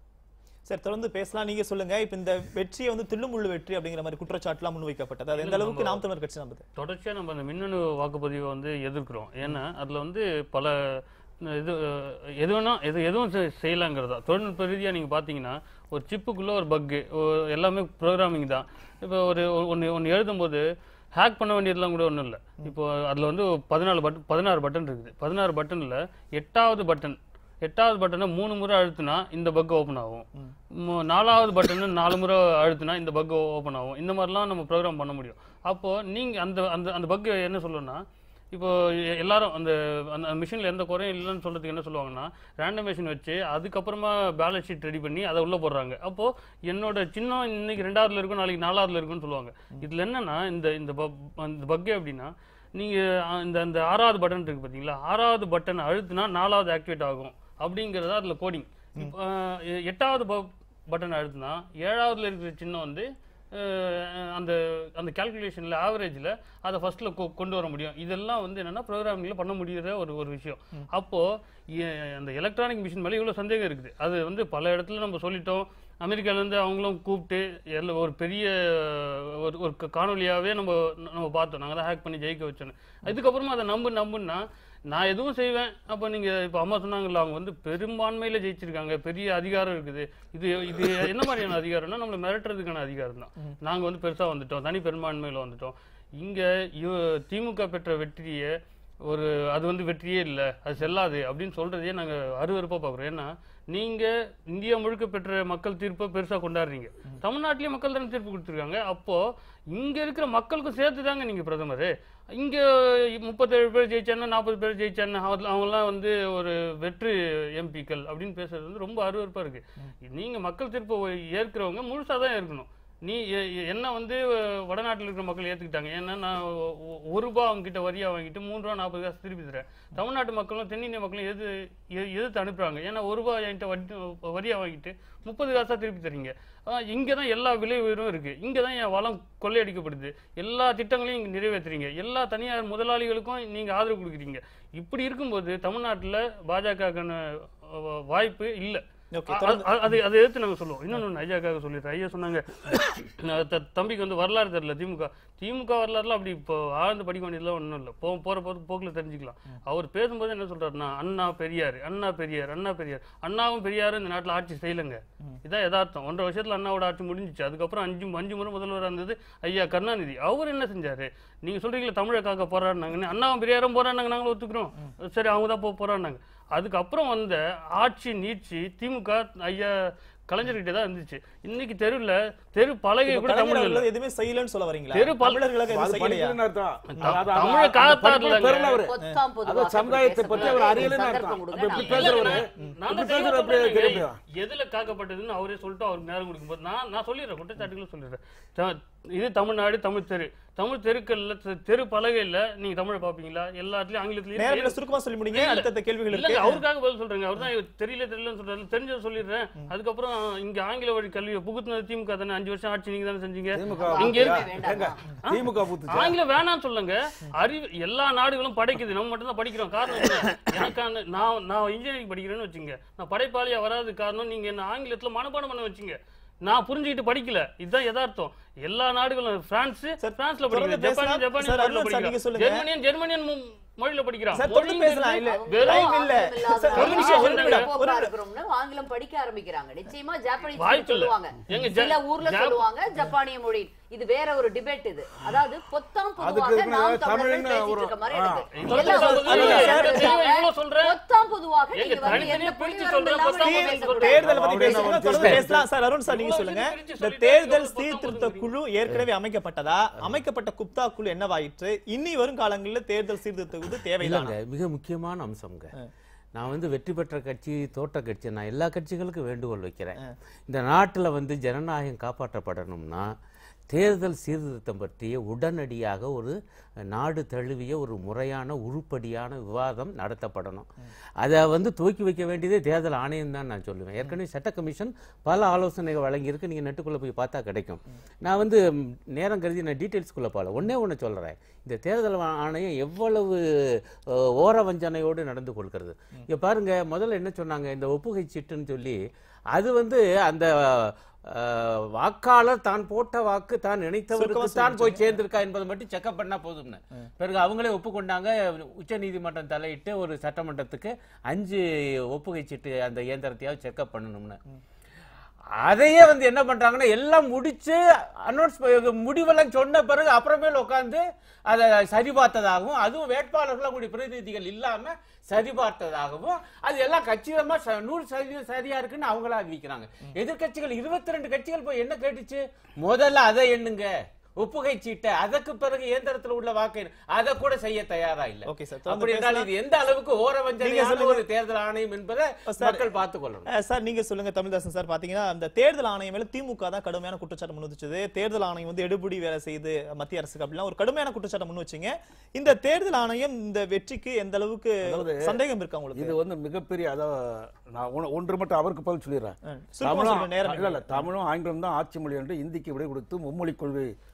சரி தொடர்ந்து பேசலாம் நீங்க சொல்லுங்க இப்ப இந்த வெற்றியை வந்து தில்லுமுள்ளு வெற்றி அப்படிங்கிற மாதிரி குற்றச்சாட்டுலாம் முன்வைக்கப்பட்டது அது எந்த அளவுக்கு நாம் தமிழர் கட்சி நம்புது தொடர்ச்சியாக நம்ம அந்த மின்னணு வாக்குப்பதிவை வந்து எதிர்க்கிறோம் ஏன்னா அதில் வந்து பல இது அஹ், எது வேணா எது எதுவும் செ- செய்யலாங்கிறதா தொழில்நுட்ப ரீதியாக நீங்கள் பார்த்தீங்கன்னா ஒரு சிப்புக்குள்ளே ஒரு பக்கு எல்லாமே ப்ரோக்ராமிங் தான் இப்போ ஒரு ஒன்று ஒன்று எழுதும்போது ஹேக் பண்ண வேண்டியதெல்லாம் கூட ஒன்றும் இல்லை இப்போ அதில் வந்து பதினாலு பட்டன் பதினாறு பட்டன் இருக்குது பதினாறு பட்டனில் எட்டாவது பட்டன் எட்டாவது பட்டனை மூணு முறை அழுத்தினா இந்த பக் ஓப்பன் ஆகும் மு- நாலாவது பட்டனை நாலு முறை அழுத்தினா இந்த பக் ஓப்பன் ஆகும் இந்த மாதிரிலாம் நம்ம ப்ரோக்ராம் பண்ண முடியும் அப்போ நீங்க அந்த அந்த அந்த பக் என்ன சொல்லணும்னா இப்போ எ- எல்லாரும் அந்த அந்த மிஷினில் எந்த குறையும் இல்லைன்னு சொல்றதுக்கு என்ன சொல்லுவாங்கன்னா ரேண்டமேஷன் வச்சு அதுக்கப்புறமா பேலன்ஸ் ஷீட் ரெடி பண்ணி அதை உள்ள போடுறாங்க அப்போ என்னோட சின்னம் இன்னைக்கு ரெண்டாவதுல இருக்கும் நாளைக்கு நாலாவதுல இருக்கும்னு சொல்லுவாங்க இதுல என்னன்னா இந்த இந்த பப் இந்த பக்கே அப்படின்னா நீங்க அ, இந்த அந்த ஆறாவது பட்டன் இருக்கு பாத்தீங்களா ஆறாவது பட்டன் அழுத்தினா நாலாவது ஆக்டிவேட் ஆகும் அப்படிங்கறதா அதுல கோடிங் எட்டாவது பட்டன் அழுத்தினா ஏழாவதுல இருக்கிற சின்னம் வந்து அஹ், அந்த அந்த கால்குலேஷன்ல ஆவரேஜ்ல அதை ஃபர்ஸ்ட்ல கொண்டு வர முடியும் இதெல்லாம் வந்து என்னன்னா ப்ரோக்ராமிங்ல பண்ண முடியுற ஒரு ஒரு விஷயம் அப்போ எ- அந்த எலக்ட்ரானிக் மிஷின் மேலே இவ்வளவு சந்தேகம் இருக்குது அது வந்து பல இடத்துல நம்ம சொல்லிட்டோம் அமெரிக்கால இருந்து அவங்களும் கூப்பிட்டு எல்லாம் ஒரு பெரிய ஒரு ஒரு காணொலியாவே நம்ம நம்ம பார்த்தோம் நாங்க தான் ஹேக் பண்ணி ஜெயிக்க வச்சோன்னு இதுக்கப்புறமா அதை நம்பு நம்புன்னா நான் எதுவும் செய்வேன் அப்போ நீங்க இப்போ அம்மா சொன்னாங்கல்ல அவங்க வந்து பெரும்பான்மையில ஜெயிச்சிருக்காங்க பெரிய அதிகாரம் இருக்குது இது இது என்ன மாதிரியான அதிகாரம்னா நம்மளை மிரட்டுறதுக்கான அதிகாரம் தான் நாங்க வந்து பெருசா வந்துட்டோம் தனி பெரும்பான்மையில வந்துட்டோம் இங்க இவ- திமுக பெற்ற வெற்றியை ஒரு அது வந்து வெற்றியே இல்லை அது செல்லாது அப்படின்னு சொல்றதையே நாங்க அருவருப்பா பார்க்குறோம் ஏன்னா நீங்க இந்தியா முழுக்க பெற்ற மக்கள் தீர்ப்பை பெருசா கொண்டாடுறீங்க தமிழ்நாட்டிலேயே மக்கள் தானே தீர்ப்பு கொடுத்துருக்காங்க அப்போ இங்க இருக்கிற மக்களுக்கும் சேர்த்து தாங்க நீங்க பிரதமர் இங்க முப்பத்தேழு பேர் ஜெயிச்சானா நாற்பது பேர் ஜெயிச்சானா அவங்கலாம் வந்து ஒரு வெற்று எம்பிக்கள் அப்படின்னு பேசுறது வந்து ரொம்ப அருவருப்பா இருக்கு நீங்க மக்கள் தீர்ப்பை ஏற்கிறவங்க முழுசா தான் இருக்கணும் நீ எ- எ- என்ன வந்து அஹ், வடநாட்டுல இருக்கிற மக்கள் ஏத்துக்கிட்டாங்க ஏன்னா நான் ஒ- ஒ- ஒரு ரூபா அவங்க கிட்ட வரியா வாங்கிட்டு மூணு ரூபா நாற்பது காசு திருப்பி தரேன் தமிழ்நாட்டு மக்களும் தென்னிந்திய மக்களும் எது எ- எதிர்த்து அனுப்புறாங்க ஏன்னா ஒரு ரூபா என்கிட்ட வட்டி வரியா வாங்கிட்டு முப்பது காசா திருப்பி தரீங்க ஆஹ் இங்க தான் எல்லா விலை உயர்வும் இருக்கு இங்க தான் என் வளம் கொள்ளையடிக்கப்படுது எல்லா திட்டங்களையும் இங்க நிறைவேற்றுறீங்க எல்லா தனியார் முதலாளிகளுக்கும் நீங்க ஆதரவு கொடுக்குறீங்க இப்படி இருக்கும்போது தமிழ்நாட்டுல பாஜகக்கான வாய்ப்பு இல்லை Okay, அ- தொடர்ந்து- அ- அது அதை எடுத்து நாங்க சொல்லுவோம் இன்னொன்று ஐயாக்காக சொல்லிடுறேன் ஐயா சொன்னாங்க நான் த- தம்பிக்கு வந்து வரலாறு தெரியல திமுக திமுக வரலாறுலாம் அப்படி இப்போ ஆழ்ந்து படிக்க வேண்டியதுலாம் ஒன்றும் இல்லை போ போற போது போக்கில் தெரிஞ்சுக்கலாம் அவர் பேசும்போது என்ன சொல்றாருன்னா அண்ணா பெரியார் அண்ணா பெரியார் அண்ணா பெரியார் அண்ணாவும் பெரியாரும் இந்த நாட்டில் ஆட்சி செய்யலைங்க இதான் யதார்த்தம் ஒன்றரை வருஷத்துல அண்ணாவோட ஆட்சி முடிஞ்சிச்சு அதுக்கப்புறம் அஞ்சு அஞ்சு முறை முதல்வராக இருந்தது ஐயா கருணாநிதி அவர் என்ன செஞ்சாரு நீங்க சொல்றீங்களா தமிழக்காக போராடினாங்கன்னு அண்ணாவும் பெரியாரும் போராடினாங்க நாங்களும் ஒத்துக்கிறோம் சரி அவங்க தான் போ போராடினாங்க அதுக்கப்புறம் வந்த ஆட்சி நீட்சி திமுக ஐயா கலைஞர்கிட்ட தான் இருந்துச்சு இன்னைக்கு தெருவில் தெரு பலகை கூட கலைஞர் தமிழ் அவர்கள் இல்லை எதுவுமே செய்யலன்னு சொல்ல வரீங்களா தெரு பல்- தமிழர்களுக்கு எதுவும் அது செய்யலையா படிக்கலைன்னு அர்த்தம். த- அதாவது அந்த- தமிழை அந்த காத்தாடல படிப்பு பெறல அவரு. பொத்தாம் அது பொதுவாக சமுதாயத்தை பத்தி அவர் பேசக்கூடாது. அறியலைன்னு சந்தர்ப்பம் அர்த்தம். கொடுங்க, அப்ப நான் இப்படி பேசுறவரு நான் இப்படி தான் பேசுற தெளிவா எப்படி சொல்றேங்க. தெரியும் எதுல காக்கப்பட்டதுன்னு அவரே சொல்லிட்டு அவருக்கு நேரம் கொடுக்கும்போது நான் நான் சொல்லிடுறேன் குற்றச்சாட்டுகளும் சொல்லிடுறேன் த- இது தமிழ்நாடு தமிழ் தெரு தமிழ் தெருக்கள்ல தெ- தெரு பலகையில நீங்க தமிழை பாப்பீங்களா எல்லாத்துலயும் ஆங்கிலத்திலயும் நேரம் சுருக்கமா சொல்லி முடிங்க இல்ல, அடுத்தடுத்த கேள்விகள் இல்லங்க இருக்கு அவருக்காக பதில் சொல்றேங்க அவர் தான் தெரியல தெரியலன்னு சொல்றாரு தெரிஞ்சதை சொல்லிடுறேன் அதுக்கப்புறம் இங்க ஆங்கில வழி கல்வியை புகுத்துனது திமுக தானே அஞ்சு வருஷம் ஆட்சி நீங்க தானே செஞ்சீங்க திமுக இங்க இருக்கு வேண்டாமா? ஏங்க, திமுக பூத்துச்சா ஆங்கிலம் வேணாம்னு சொல்லுங்க அறிவு எல்லா நாடுகளும் படைக்குது நம்ம மட்டும் தான் படிக்கிறோம் காரணம் என்ன எனக்கான நான் நான் இன்ஜினியரிங் படிக்கிறேன்னு வச்சுங்க நான் படைப்பாளியா வராது காரணம் நீங்க என்ன ஆங்கிலத்துல மனப்பாடம் பண்ண வச்சீங்க நான் புரிஞ்சுக்கிட்டு படிக்கல இதுதான் யதார்த்தம் எல்லா நாடுகளும் பிரான்ஸ் சார், பிரான்ஸ்ல தொடர்ந்து படிக்கிறேன் பேசலாம். ஜப்பான் சார், ஜப்பானியன் அருண் சார், நீங்க படிக்கிறான் சொல்லுங்க. ஜெர்மனியன் ஜெர்மனியன் மு- மொழியில படிக்கிறான் சார் தொடர்ந்து மொழிங்கிறது பேசலாம் இல்ல வெறும் டைம் இல்ல ஆங்கிலம் சார், ஒரு நிமிஷம், ஒரு இல்லாத நிமிடம், ஒரு போக்கா நிமிடம். இருக்கிறோம்னு ஆங்கிலம் படிக்க ஆரம்பிக்கிறாங்க நிச்சயமா ஜாப்பனீஸ் வாய்ப்பு இல்ல. சொல்லுவாங்க எங்க ஜ- சில ஊர்ல ஜாப்- சொல்லுவாங்க ஜப்பானிய மொழி இது வேற ஒரு டிபேட் இது அதாவது பொத்தாம் அதுக்கு பொதுவாக இதுக்கு நாம் நான் தமிழர்கள் தமிழ்னு பேசிட்டு ஒரு- இருக்க மாதிரி ஆ. இருக்கு இல்ல, எல்லாம் சார், ஒரு- இல்ல, ஒரு- சார், ஒரு- தெளிவா இவ்வளவு சொல்றேன். பொத்தாம் பொதுவாக எங்க நீங்க வந்து தனித்தனியா எந்த பிரிச்சு புள்ளிவிவரம் சொல்றேன், இல்லாம பொத்தாம் நீங்க பொதுவாக பேசக்கூடாது. தேர்தலை பத்தி அவரே பேசுங்க நம்ம தொடர்ந்து பேசலாம். பேசலாம் சார் அருண் சார் நீங்க இவ்வளவு சொல்லுங்க பிரிச்சு இந்த சொல்லிட்டு தேர்தல் இவ்வளவு சீர்திருத்த பத்தொன்பது குழு ஏற்கனவே அமைக்கப்பட்டதா அமைக்கப்பட்ட குப்தா குழு என்னவாயிற்று இனி வரும் காலங்களில் தேர்தல் சீர்திருத்த குழு தேவைதானா இல்லைங்க மிக முக்கியமான அம்சம்ங்க நான் வந்து வெற்றி பெற்ற கட்சி தோற்ற கட்சி நான் எல்லா கட்சிகளுக்கும் வேண்டுகோள் வைக்கிறேன் இந்த நாட்டில் வந்து ஜனநாயகம் காப்பாற்றப்படணும்னா தேர்தல் சீர்திருத்தம் பற்றிய உடனடியாக ஒரு நாடு தழுவிய ஒரு முறையான உருப்படியான விவாதம் நடத்தப்படணும் அதை வந்து துவக்கி வைக்க வேண்டியதே தேர்தல் ஆணையம் தான் நான் சொல்லுவேன் ஏற்கனவே சட்ட கமிஷன் பல ஆலோசனைகள் வழங்கியிருக்கு நீங்கள் நெட்டுக்குள்ளே போய் பார்த்தா கிடைக்கும் நான் வந்து ம், நேரம் கருதி நான் டீட்டெயில்ஸ்குள்ளே போகல ஒண்ணே ஒன்று சொல்கிறேன் இந்த தேர்தல் ஆ- ஆணையம் எவ்வளவு அஹ், ஓர வஞ்சனையோடு நடந்து கொள்கிறது இங்க பாருங்க முதல்ல என்ன சொன்னாங்க இந்த ஒப்புகை சீட்டுன்னு சொல்லி அது வந்து அந்த அஹ், வாக்காளர் தான் போட்ட வாக்கு தான் நினைத்தவருக்கு தான் போய் சேர்ந்திருக்கா என்பதை மட்டும் செக்அப் பண்ணா போதும்னு பிறகு அவங்களே ஒப்புக்கொண்டாங்க உச்ச நீதிமன்றம் தலையிட்டு ஒரு சட்டமன்றத்துக்கு அஞ்சு ஒப்புகை சீட்டு அந்த இயந்திரத்தையாவது செக்அப் பண்ணணும்னு அதையே வந்து என்ன பண்றாங்கன்னா எல்லாம் முடிச்சு அனௌன்ஸ் முடிவெல்லாம் சொன்ன பிறகு அப்புறமேல் உட்காந்து அதை சரி பார்த்ததாகவும் அதுவும் வேட்பாளர்கள் அவங்களுடைய பிரதிநிதிகள் இல்லாம சரி பார்த்ததாகவும் அது எல்லாம் கச்சிதமா ச- நூறு சதவீதம் சரியா இருக்குன்னு அவங்களா அறிவிக்கிறாங்க எதிர்க்கட்சிகள் இருபத்தி ரெண்டு கட்சிகள் போய் என்ன கேட்டுச்சு முதல்ல அதை எண்ணுங்க ஒப்புகை சீட்டை அதற்கு பிறகு இயந்திரத்துல உள்ள வாக்கு எண்ணு. அதை கூட செய்ய தயாரா இல்ல Okay, sir. தொடர்ந்து அப்படி என்றால் இது எந்த அளவுக்கு ஓர நீங்க வஞ்சனையான சொல்லுங்க. ஒரு தேர்தல் ஆணையம் என்பதை Sir, மக்கள் பார்த்துக் கொள்ளணும் அஹ் சார் நீங்க சொல்லுங்க தமிழ்தாசன் சார் பாத்தீங்கன்னா இந்த தேர்தல் ஆணையம் மேல திமுக தான் கடுமையான குற்றச்சாட்டு முன் வச்சது தேர்தல் ஆணையம் வந்து எடுபடி வேலை செய்து மத்திய அரசுக்கு அப்படிலாம் ஒரு கடுமையான குற்றச்சாட்டு முன் வச்சீங்க இந்த தேர்தல் ஆணையம் இந்த வெற்றிக்கு எந்த அளவுக்கு சந்தேகம் இருக்கா உங்களுக்கு இது வந்து மிகப்பெரிய அதாவது நான் ஒண்ணு- ஒன்று மட்டும் அவருக்கு பதில் சொல்லிடுறேன் சுருக்கமா தமிழும் சொல்லுங்க, நேரம் இல்ல இல்ல தமிழும் ஆங்கிலம் தான் ஆட்சி மொழி என்று இந்திக்கு விடை கொடுத்து மும்மொழி கொள்கை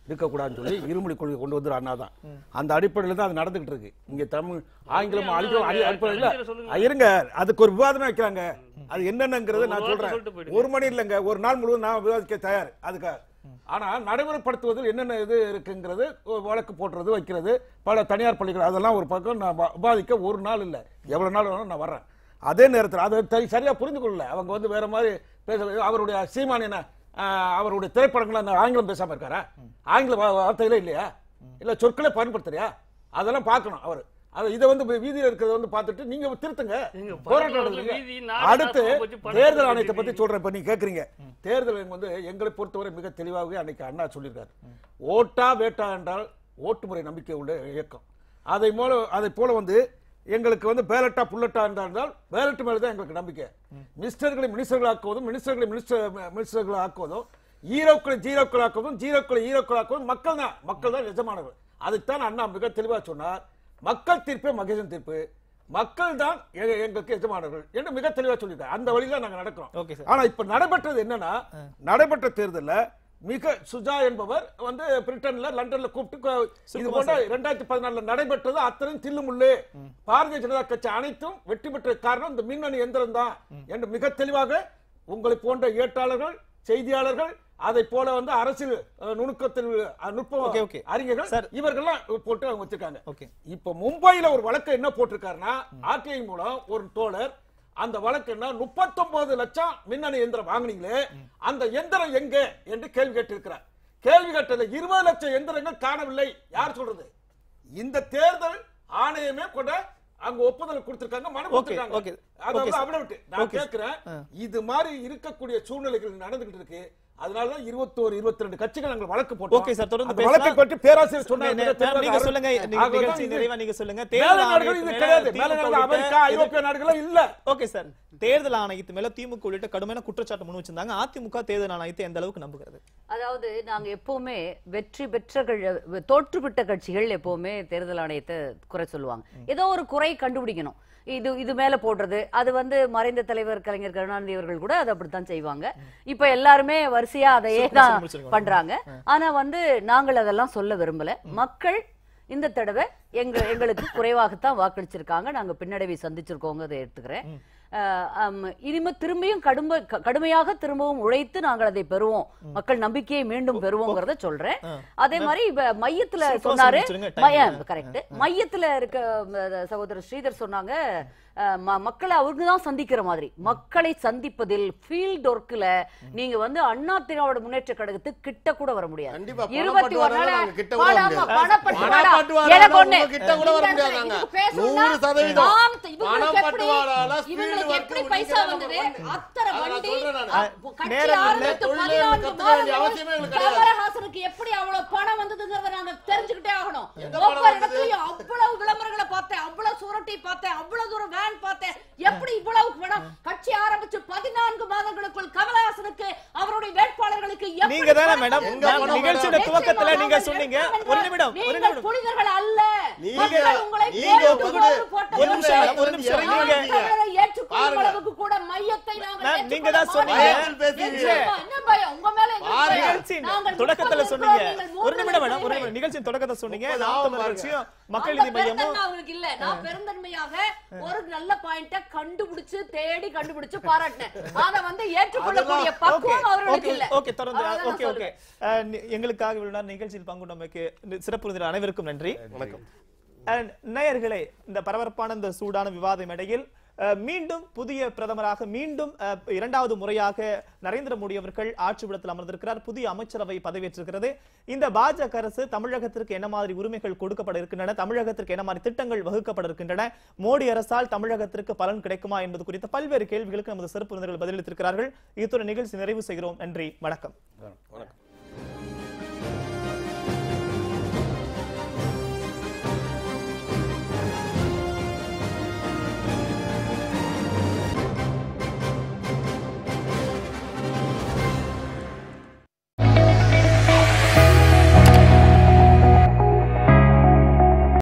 இருக்கக்கூடாதுன்னு சொல்லி இருமொழி கொள்கை கொண்டு வந்து அண்ணா தான் அந்த அடிப்படையில் தான் அது நடந்துகிட்டு இருக்கு இங்க தமிழ் ஆங்கிலம் அழிக்கிறோம் அடி- அடிப்படையில் அறிஞரை சொல்லுங்க. அஹ் இருங்க அதுக்கு ஒரு விவாதமே வைக்கிறாங்க அது என்னென்னங்கிறத ஒரு நான் வார்த்தை சொல்றேன் சொல்லிட்டு போயிடுங்க. ஒரு மணி இல்லைங்க ஒரு நாள் முழுவதும் நான் விவாதிக்க தயார் அதுக்காக ஆனா நடைமுறைப்படுத்துவதில் என்னென்ன இது இருக்குங்கிறது ஒரு வழக்கு போடுறது வைக்கிறது பல தனியார் பள்ளிகள் அதெல்லாம் ஒரு பக்கம் நான் வ- விவாதிக்க ஒரு நாள் இல்லை எவ்வளவு நாள் வேணாலும் நான் வர்றேன் அதே நேரத்தில் அதை த- சரியா புரிந்து கொள்ளல அவங்க வந்து வேற மாதிரி பேச அவருடைய சீமான் என்ன ஆஹ், அவருடைய திரைப்படங்கள் அந்த ஆங்கிலம் பேசாம இருக்காரா ஆங்கில வா- வார்த்தைகளே இல்லையா இல்ல சொற்களே பயன்படுத்துறியா அதெல்லாம் பார்க்கணும் அவர் அதை இதை வந்து வீதியில் இருக்கிறத வந்து பார்த்துட்டு நீங்க திருத்துங்க நீங்க போராட்டம் பரவாயில்ல, நடத்துங்க. வீதி, நாடு அடுத்து நாசமா போச்சு, பணத்தை தேர்தல் ஆணையத்தை பத்தி வச்சுட்டு சொல்றேன் இப்ப நீங்க கேக்குறீங்க தேர்தல் வந்து எங்களை பொறுத்தவரை மிக தெளிவாகவே அன்னைக்கு அண்ணா சொல்லியிருக்காரு ஓட்டா வேட்டா என்றால் ஓட்டுமுறை நம்பிக்கை உள்ள இயக்கம் அதை போல அதை போல வந்து எங்களுக்கு வந்து பேலட்டா புல்லட்டா என்றால் பேலட் மேல தான் எங்களுக்கு நம்பிக்கை மினிஸ்டர்களை மினிஸ்டர்கள் ஆக்குவதும் மினிஸ்டர்களை மினிஸ்டர் மினிஸ்டர்கள் ஆக்குவதும் ஈரோக்களை ஜீரோக்கள் ஆக்குவதும் ஜீரோக்களை ஈரோக்கள் ஆக்குவதும் மக்கள் தான் மக்கள் தான் எஜமானர்கள் அதைத்தான் அண்ணா மிக தெளிவா சொன்னார் மக்கள் தீர்ப்பே மகேசன் தீர்ப்பு மக்கள் தான் எ- எங்களுக்கு எஜமானர்கள் என்று மிக தெளிவா சொல்லிட்டார் அந்த வழியில நாங்க நடக்கிறோம் ஓகே சார் ஆனா இப்ப நடைபெற்றது என்னன்னா நடைபெற்ற தேர்தல்ல மிக சுஜா என்பவர் வந்து பிரிட்டன்ல லண்டன்ல கூப்பிட்டு கொ- இது போன்ற இரண்டாயிரத்தி பதினாலுல நடைபெற்றது அத்தனையும் தில்லுமுள்ளு பாரதிய ஜனதா கட்சி அனைத்தும் வெற்றி பெற்ற காரணம் இந்த மின்னணு எந்திரம் தான் என்று மிக தெளிவாக உங்களை போன்ற ஏட்டாளர்கள் செய்தியாளர்கள் அதை போல வந்து அரசியல் அஹ், நுணுக்கத்தில் அஹ், நுட்ப Okay, okay. அறிஞர்கள் சார். இவர்கள்லாம் போட்டு அவங்க வச்சிருக்காங்க ஓகே இப்ப மும்பைல ஒரு வழக்கு என்ன போட்டிருக்காருன்னா ஆர்டிஐ மூலம் ஒரு தோழர் அந்த வழக்கு என்ன முப்பத்தொன்பது லட்சம் மின்னணு எந்திரம் வாங்குனீங்களே அந்த எந்திரம் எங்க என்று கேள்வி கேட்டிருக்கிறார் கேள்வி கேட்டது இருபது லட்சம் எந்திரங்கள் காணவில்லை யார் சொல்றது இந்த தேர்தல் ஆணையமே கூட அங்க ஒப்புதல் கொடுத்திருக்காங்க மனு Okay, கொடுத்திருக்காங்க okay. அதாவது Okay, sir. அவனை விட்டு நான் Okay, sir. கேட்கிறேன் இது மாதிரி இருக்கக்கூடிய சூழ்நிலைகள் நடந்துகிட்டு இருக்கு அதனாலதான் இருபத்தோரு இருபத்தி ரெண்டு கட்சிகள் நாங்கள் வழக்கு போட்டோம் Okay, sir. தொடர்ந்து அந்த வழக்கை பேசலாம். பற்றி பேராசிரியர் சொன்னார் நே- மிக தெளிவாக நீங்க சொல்லுங்க நீங்க ஆகவே நிகழ்ச்சி தான் நிறைவா நீங்க சொல்லுங்க மேல தேர்தல் நாடுகள் இது ஆணையத்து கிடையாது மேல மேல திமுக நாடுகள் அமெரிக்கா உள்ளிட்ட ஐரோப்பிய நாடுகள் இல்ல ஓகே சார் தேர்தல் ஆணையத்து மேல திமுக உள்ளிட்ட கடுமையான குற்றச்சாட்டு முன் வச்சிருந்தாங்க அதிமுக தேர்தல் ஆணையத்தை எந்த அளவுக்கு நம்புகிறது அதாவது நாங்க எப்பவுமே வெற்றி பெற்ற கழ- தோற்றுவிட்ட கட்சிகள் எப்பவுமே தேர்தல் ஆணையத்தை குறை சொல்லுவாங்க ஏதோ ஒரு குறை கண்டுபிடிக்கணும் இது இது மேல போடுறது அது வந்து மறைந்த தலைவர் கலைஞர் கருணாநிதி அவர்கள் கூட அதை அப்படித்தான் செய்வாங்க இப்ப எல்லாருமே வரிசையா அதையே சொல்லி தான் முடிச்சிருங்க. பண்றாங்க ஆனா வந்து நாங்கள் அதெல்லாம் சொல்ல விரும்பல மக்கள் இந்த தடவை எங்க எங்களுக்கு குறைவாகத்தான் வாக்களிச்சிருக்காங்க நாங்க பின்னடைவை சந்திச்சிருக்கோங்க அதை எடுத்துக்கிறேன் அஹ், ஆம், இனிமே திரும்பியும் கடுமை க- கடுமையாக திரும்பவும் உழைத்து நாங்கள் அதை பெறுவோம் மக்கள் நம்பிக்கையை மீண்டும் பெறுவோங்கிறத சொல்றேன் அதே மாதிரி இப்ப மையத்துல சுருக்கமா சொன்னாரு சொல்லிடுங்க, time கரெக்ட் மையத்துல இருக்க அஹ், சகோதரர் ஸ்ரீதர் சொன்னாங்க அஹ், ம- மக்களை அவங்க தான் சந்திக்கிற மாதிரி மக்களை சந்திப்பதில் ஃபீல்ட் ஒர்க்ல நீங்க வந்து அண்ணா திராவிட முன்னேற்ற கழகத்துக்கு கிட்ட கூட வர முடியாது கண்டிப்பா, பண இருபத்தி ஒரு பட்டுவாடால நாளா- நாங்க கிட்ட கூட வர பண- முடியாது. பணப்பட்டுவாடா. பண பட்டுவாடால எனக்கு ஒண்ணு. உங்க கிட்ட கூட வர இந்த முடியாது நாங்க. இதுக்கு பேசணும்னா, நூறு சதவீதம். நாம் இவங்களுக்கு பண எப்படி- பட்டுவாடால field இவங்களுக்கு work எப்படி உள்ளிட்ட பைசா நம்ம வந்தது பண்ணு. அத்தனை அதை நான் வண்டி சொல்றேன் நானு. அப்போ கட்சி நேரம் இல்லை. ஆரம்பித்து தொழிலே பதினான்கு கத்துக்க வேண்டிய மாதங்கள் அவசியமே எங்களுக்கு கிடையாது. கமலஹாசனுக்கு எப்படி அவ்வளவு பணம் வந்ததுங்கிறத நாங்க தெரிஞ்சுக்கிட்டே ஆகணும் எங்க பணம் ஒவ்வொரு வந்தது? இடத்துலயும் அவ்வளவு விளம்பரங்களை பார்த்தேன் அவ்வளவு சுரட்டி பார்த்தேன் அவ்வளவு தூரம் வேன் பார்த்தேன் எப்படி இவ்வளவு பணம் கட்சி ஆரம்பிச்சு பதினான்கு மாதங்களுக்குள் கமலஹாசனுக்கு அவருடைய வேட்பாளர்களுக்கு எப்படி நீங்க தானே பணம் மேடம் எங்க நான் பணம் நிகழ்ச்சியோட மேடம்? துவக்கத்துல நீங்க நிச்சயமாக சொன்னீங்க நாங்கள் ஒரு நிமிடம் ஒரு நீங்கள் நிமிடம் புனிதர்கள் அல்ல நீங்க- மக்கள் உங்களை நீங்க கேட்டு ஒப்புக்கிட்டு- கோடு போட்ட ஒரு நிமிஷம், மக்கள் ஒரு நிமிஷம். இறங்கி நீங்க- வந்தீங்க. தமிழரை ஏற்றுக்கொள்ளும் பாருங்க. அளவுக்கு கூட மையத்தை நாங்கள் மேம், ஏற்றுக்கொள்ள நீங்க தான் சொன்னீங்க. மாட்டோம். பயத்தில் பேசுறீங்க. நிச்சயமா, என்ன பயம்? உங்க மேல எங்களுக்கு பாருங்க. பயம். நிகழ்ச்சியின் நாங்கள் தொடக்கத்துல முப்பது சொன்னீங்க இருக்கிறோம், நீங்கள் ஒரு நிமிடம் மேடம் ஒரு மூன்று நிமிடம் நிகழ்ச்சியின் தொடக்கத்தை சொன்னீங்க முப்பது நாம் ஆகும் தமிழர் பாருங்க. கட்சியும் மக்கள் அந்த நீதி மையமும் பெருந்தன்மை அவங்களுக்கு இல்ல நான் பெருந்தன்மையாக ஒரு நல்ல பாயிண்ட கண்டுபிடிச்சு தேடி கண்டுபிடிச்சு பாராட்டினேன் அத வந்து ஏற்றுக்கொள்ளக்கூடிய ஓகே பக்குவம் அவர்களுக்கு ஓகே இல்ல ஓகே தொடர்ந்து அவ்வளவுதான் நான் ஓகே ஓகே சொல்லுவேன். அஹ், நி- எங்களுக்காக இவ்வளவு நேரம் நிகழ்ச்சியில் பங்குண்டமைக்கு சிறப்பு விருந்தினர் அனைவருக்கும் நன்றி வணக்கம் அஹ், நேயர்களே இந்த பரபரப்பான இந்த சூடான விவாத மேடையில் அஹ், மீண்டும் புதிய பிரதமராக மீண்டும் அஹ், இரண்டாவது முறையாக நரேந்திர மோடி அவர்கள் ஆட்சி பீடத்தில் அமர்ந்திருக்கிறார் புதிய அமைச்சரவை பதவியேற்றிருக்கிறது இந்த பாஜக அரசு தமிழகத்திற்கு என்ன மாதிரி உரிமைகள் கொடுக்கப்பட இருக்கின்றன தமிழகத்திற்கு என்ன மாதிரி திட்டங்கள் வகுக்கப்பட இருக்கின்றன மோடி அரசால் தமிழகத்திற்கு பலன் கிடைக்குமா என்பது குறித்த பல்வேறு கேள்விகளுக்கு நமது சிறப்பு விருந்தினர்கள் பதிலளித்திருக்கிறார்கள் இத்துடன் நிகழ்ச்சி நிறைவு செய்கிறோம் நன்றி வணக்கம் வணக்கம்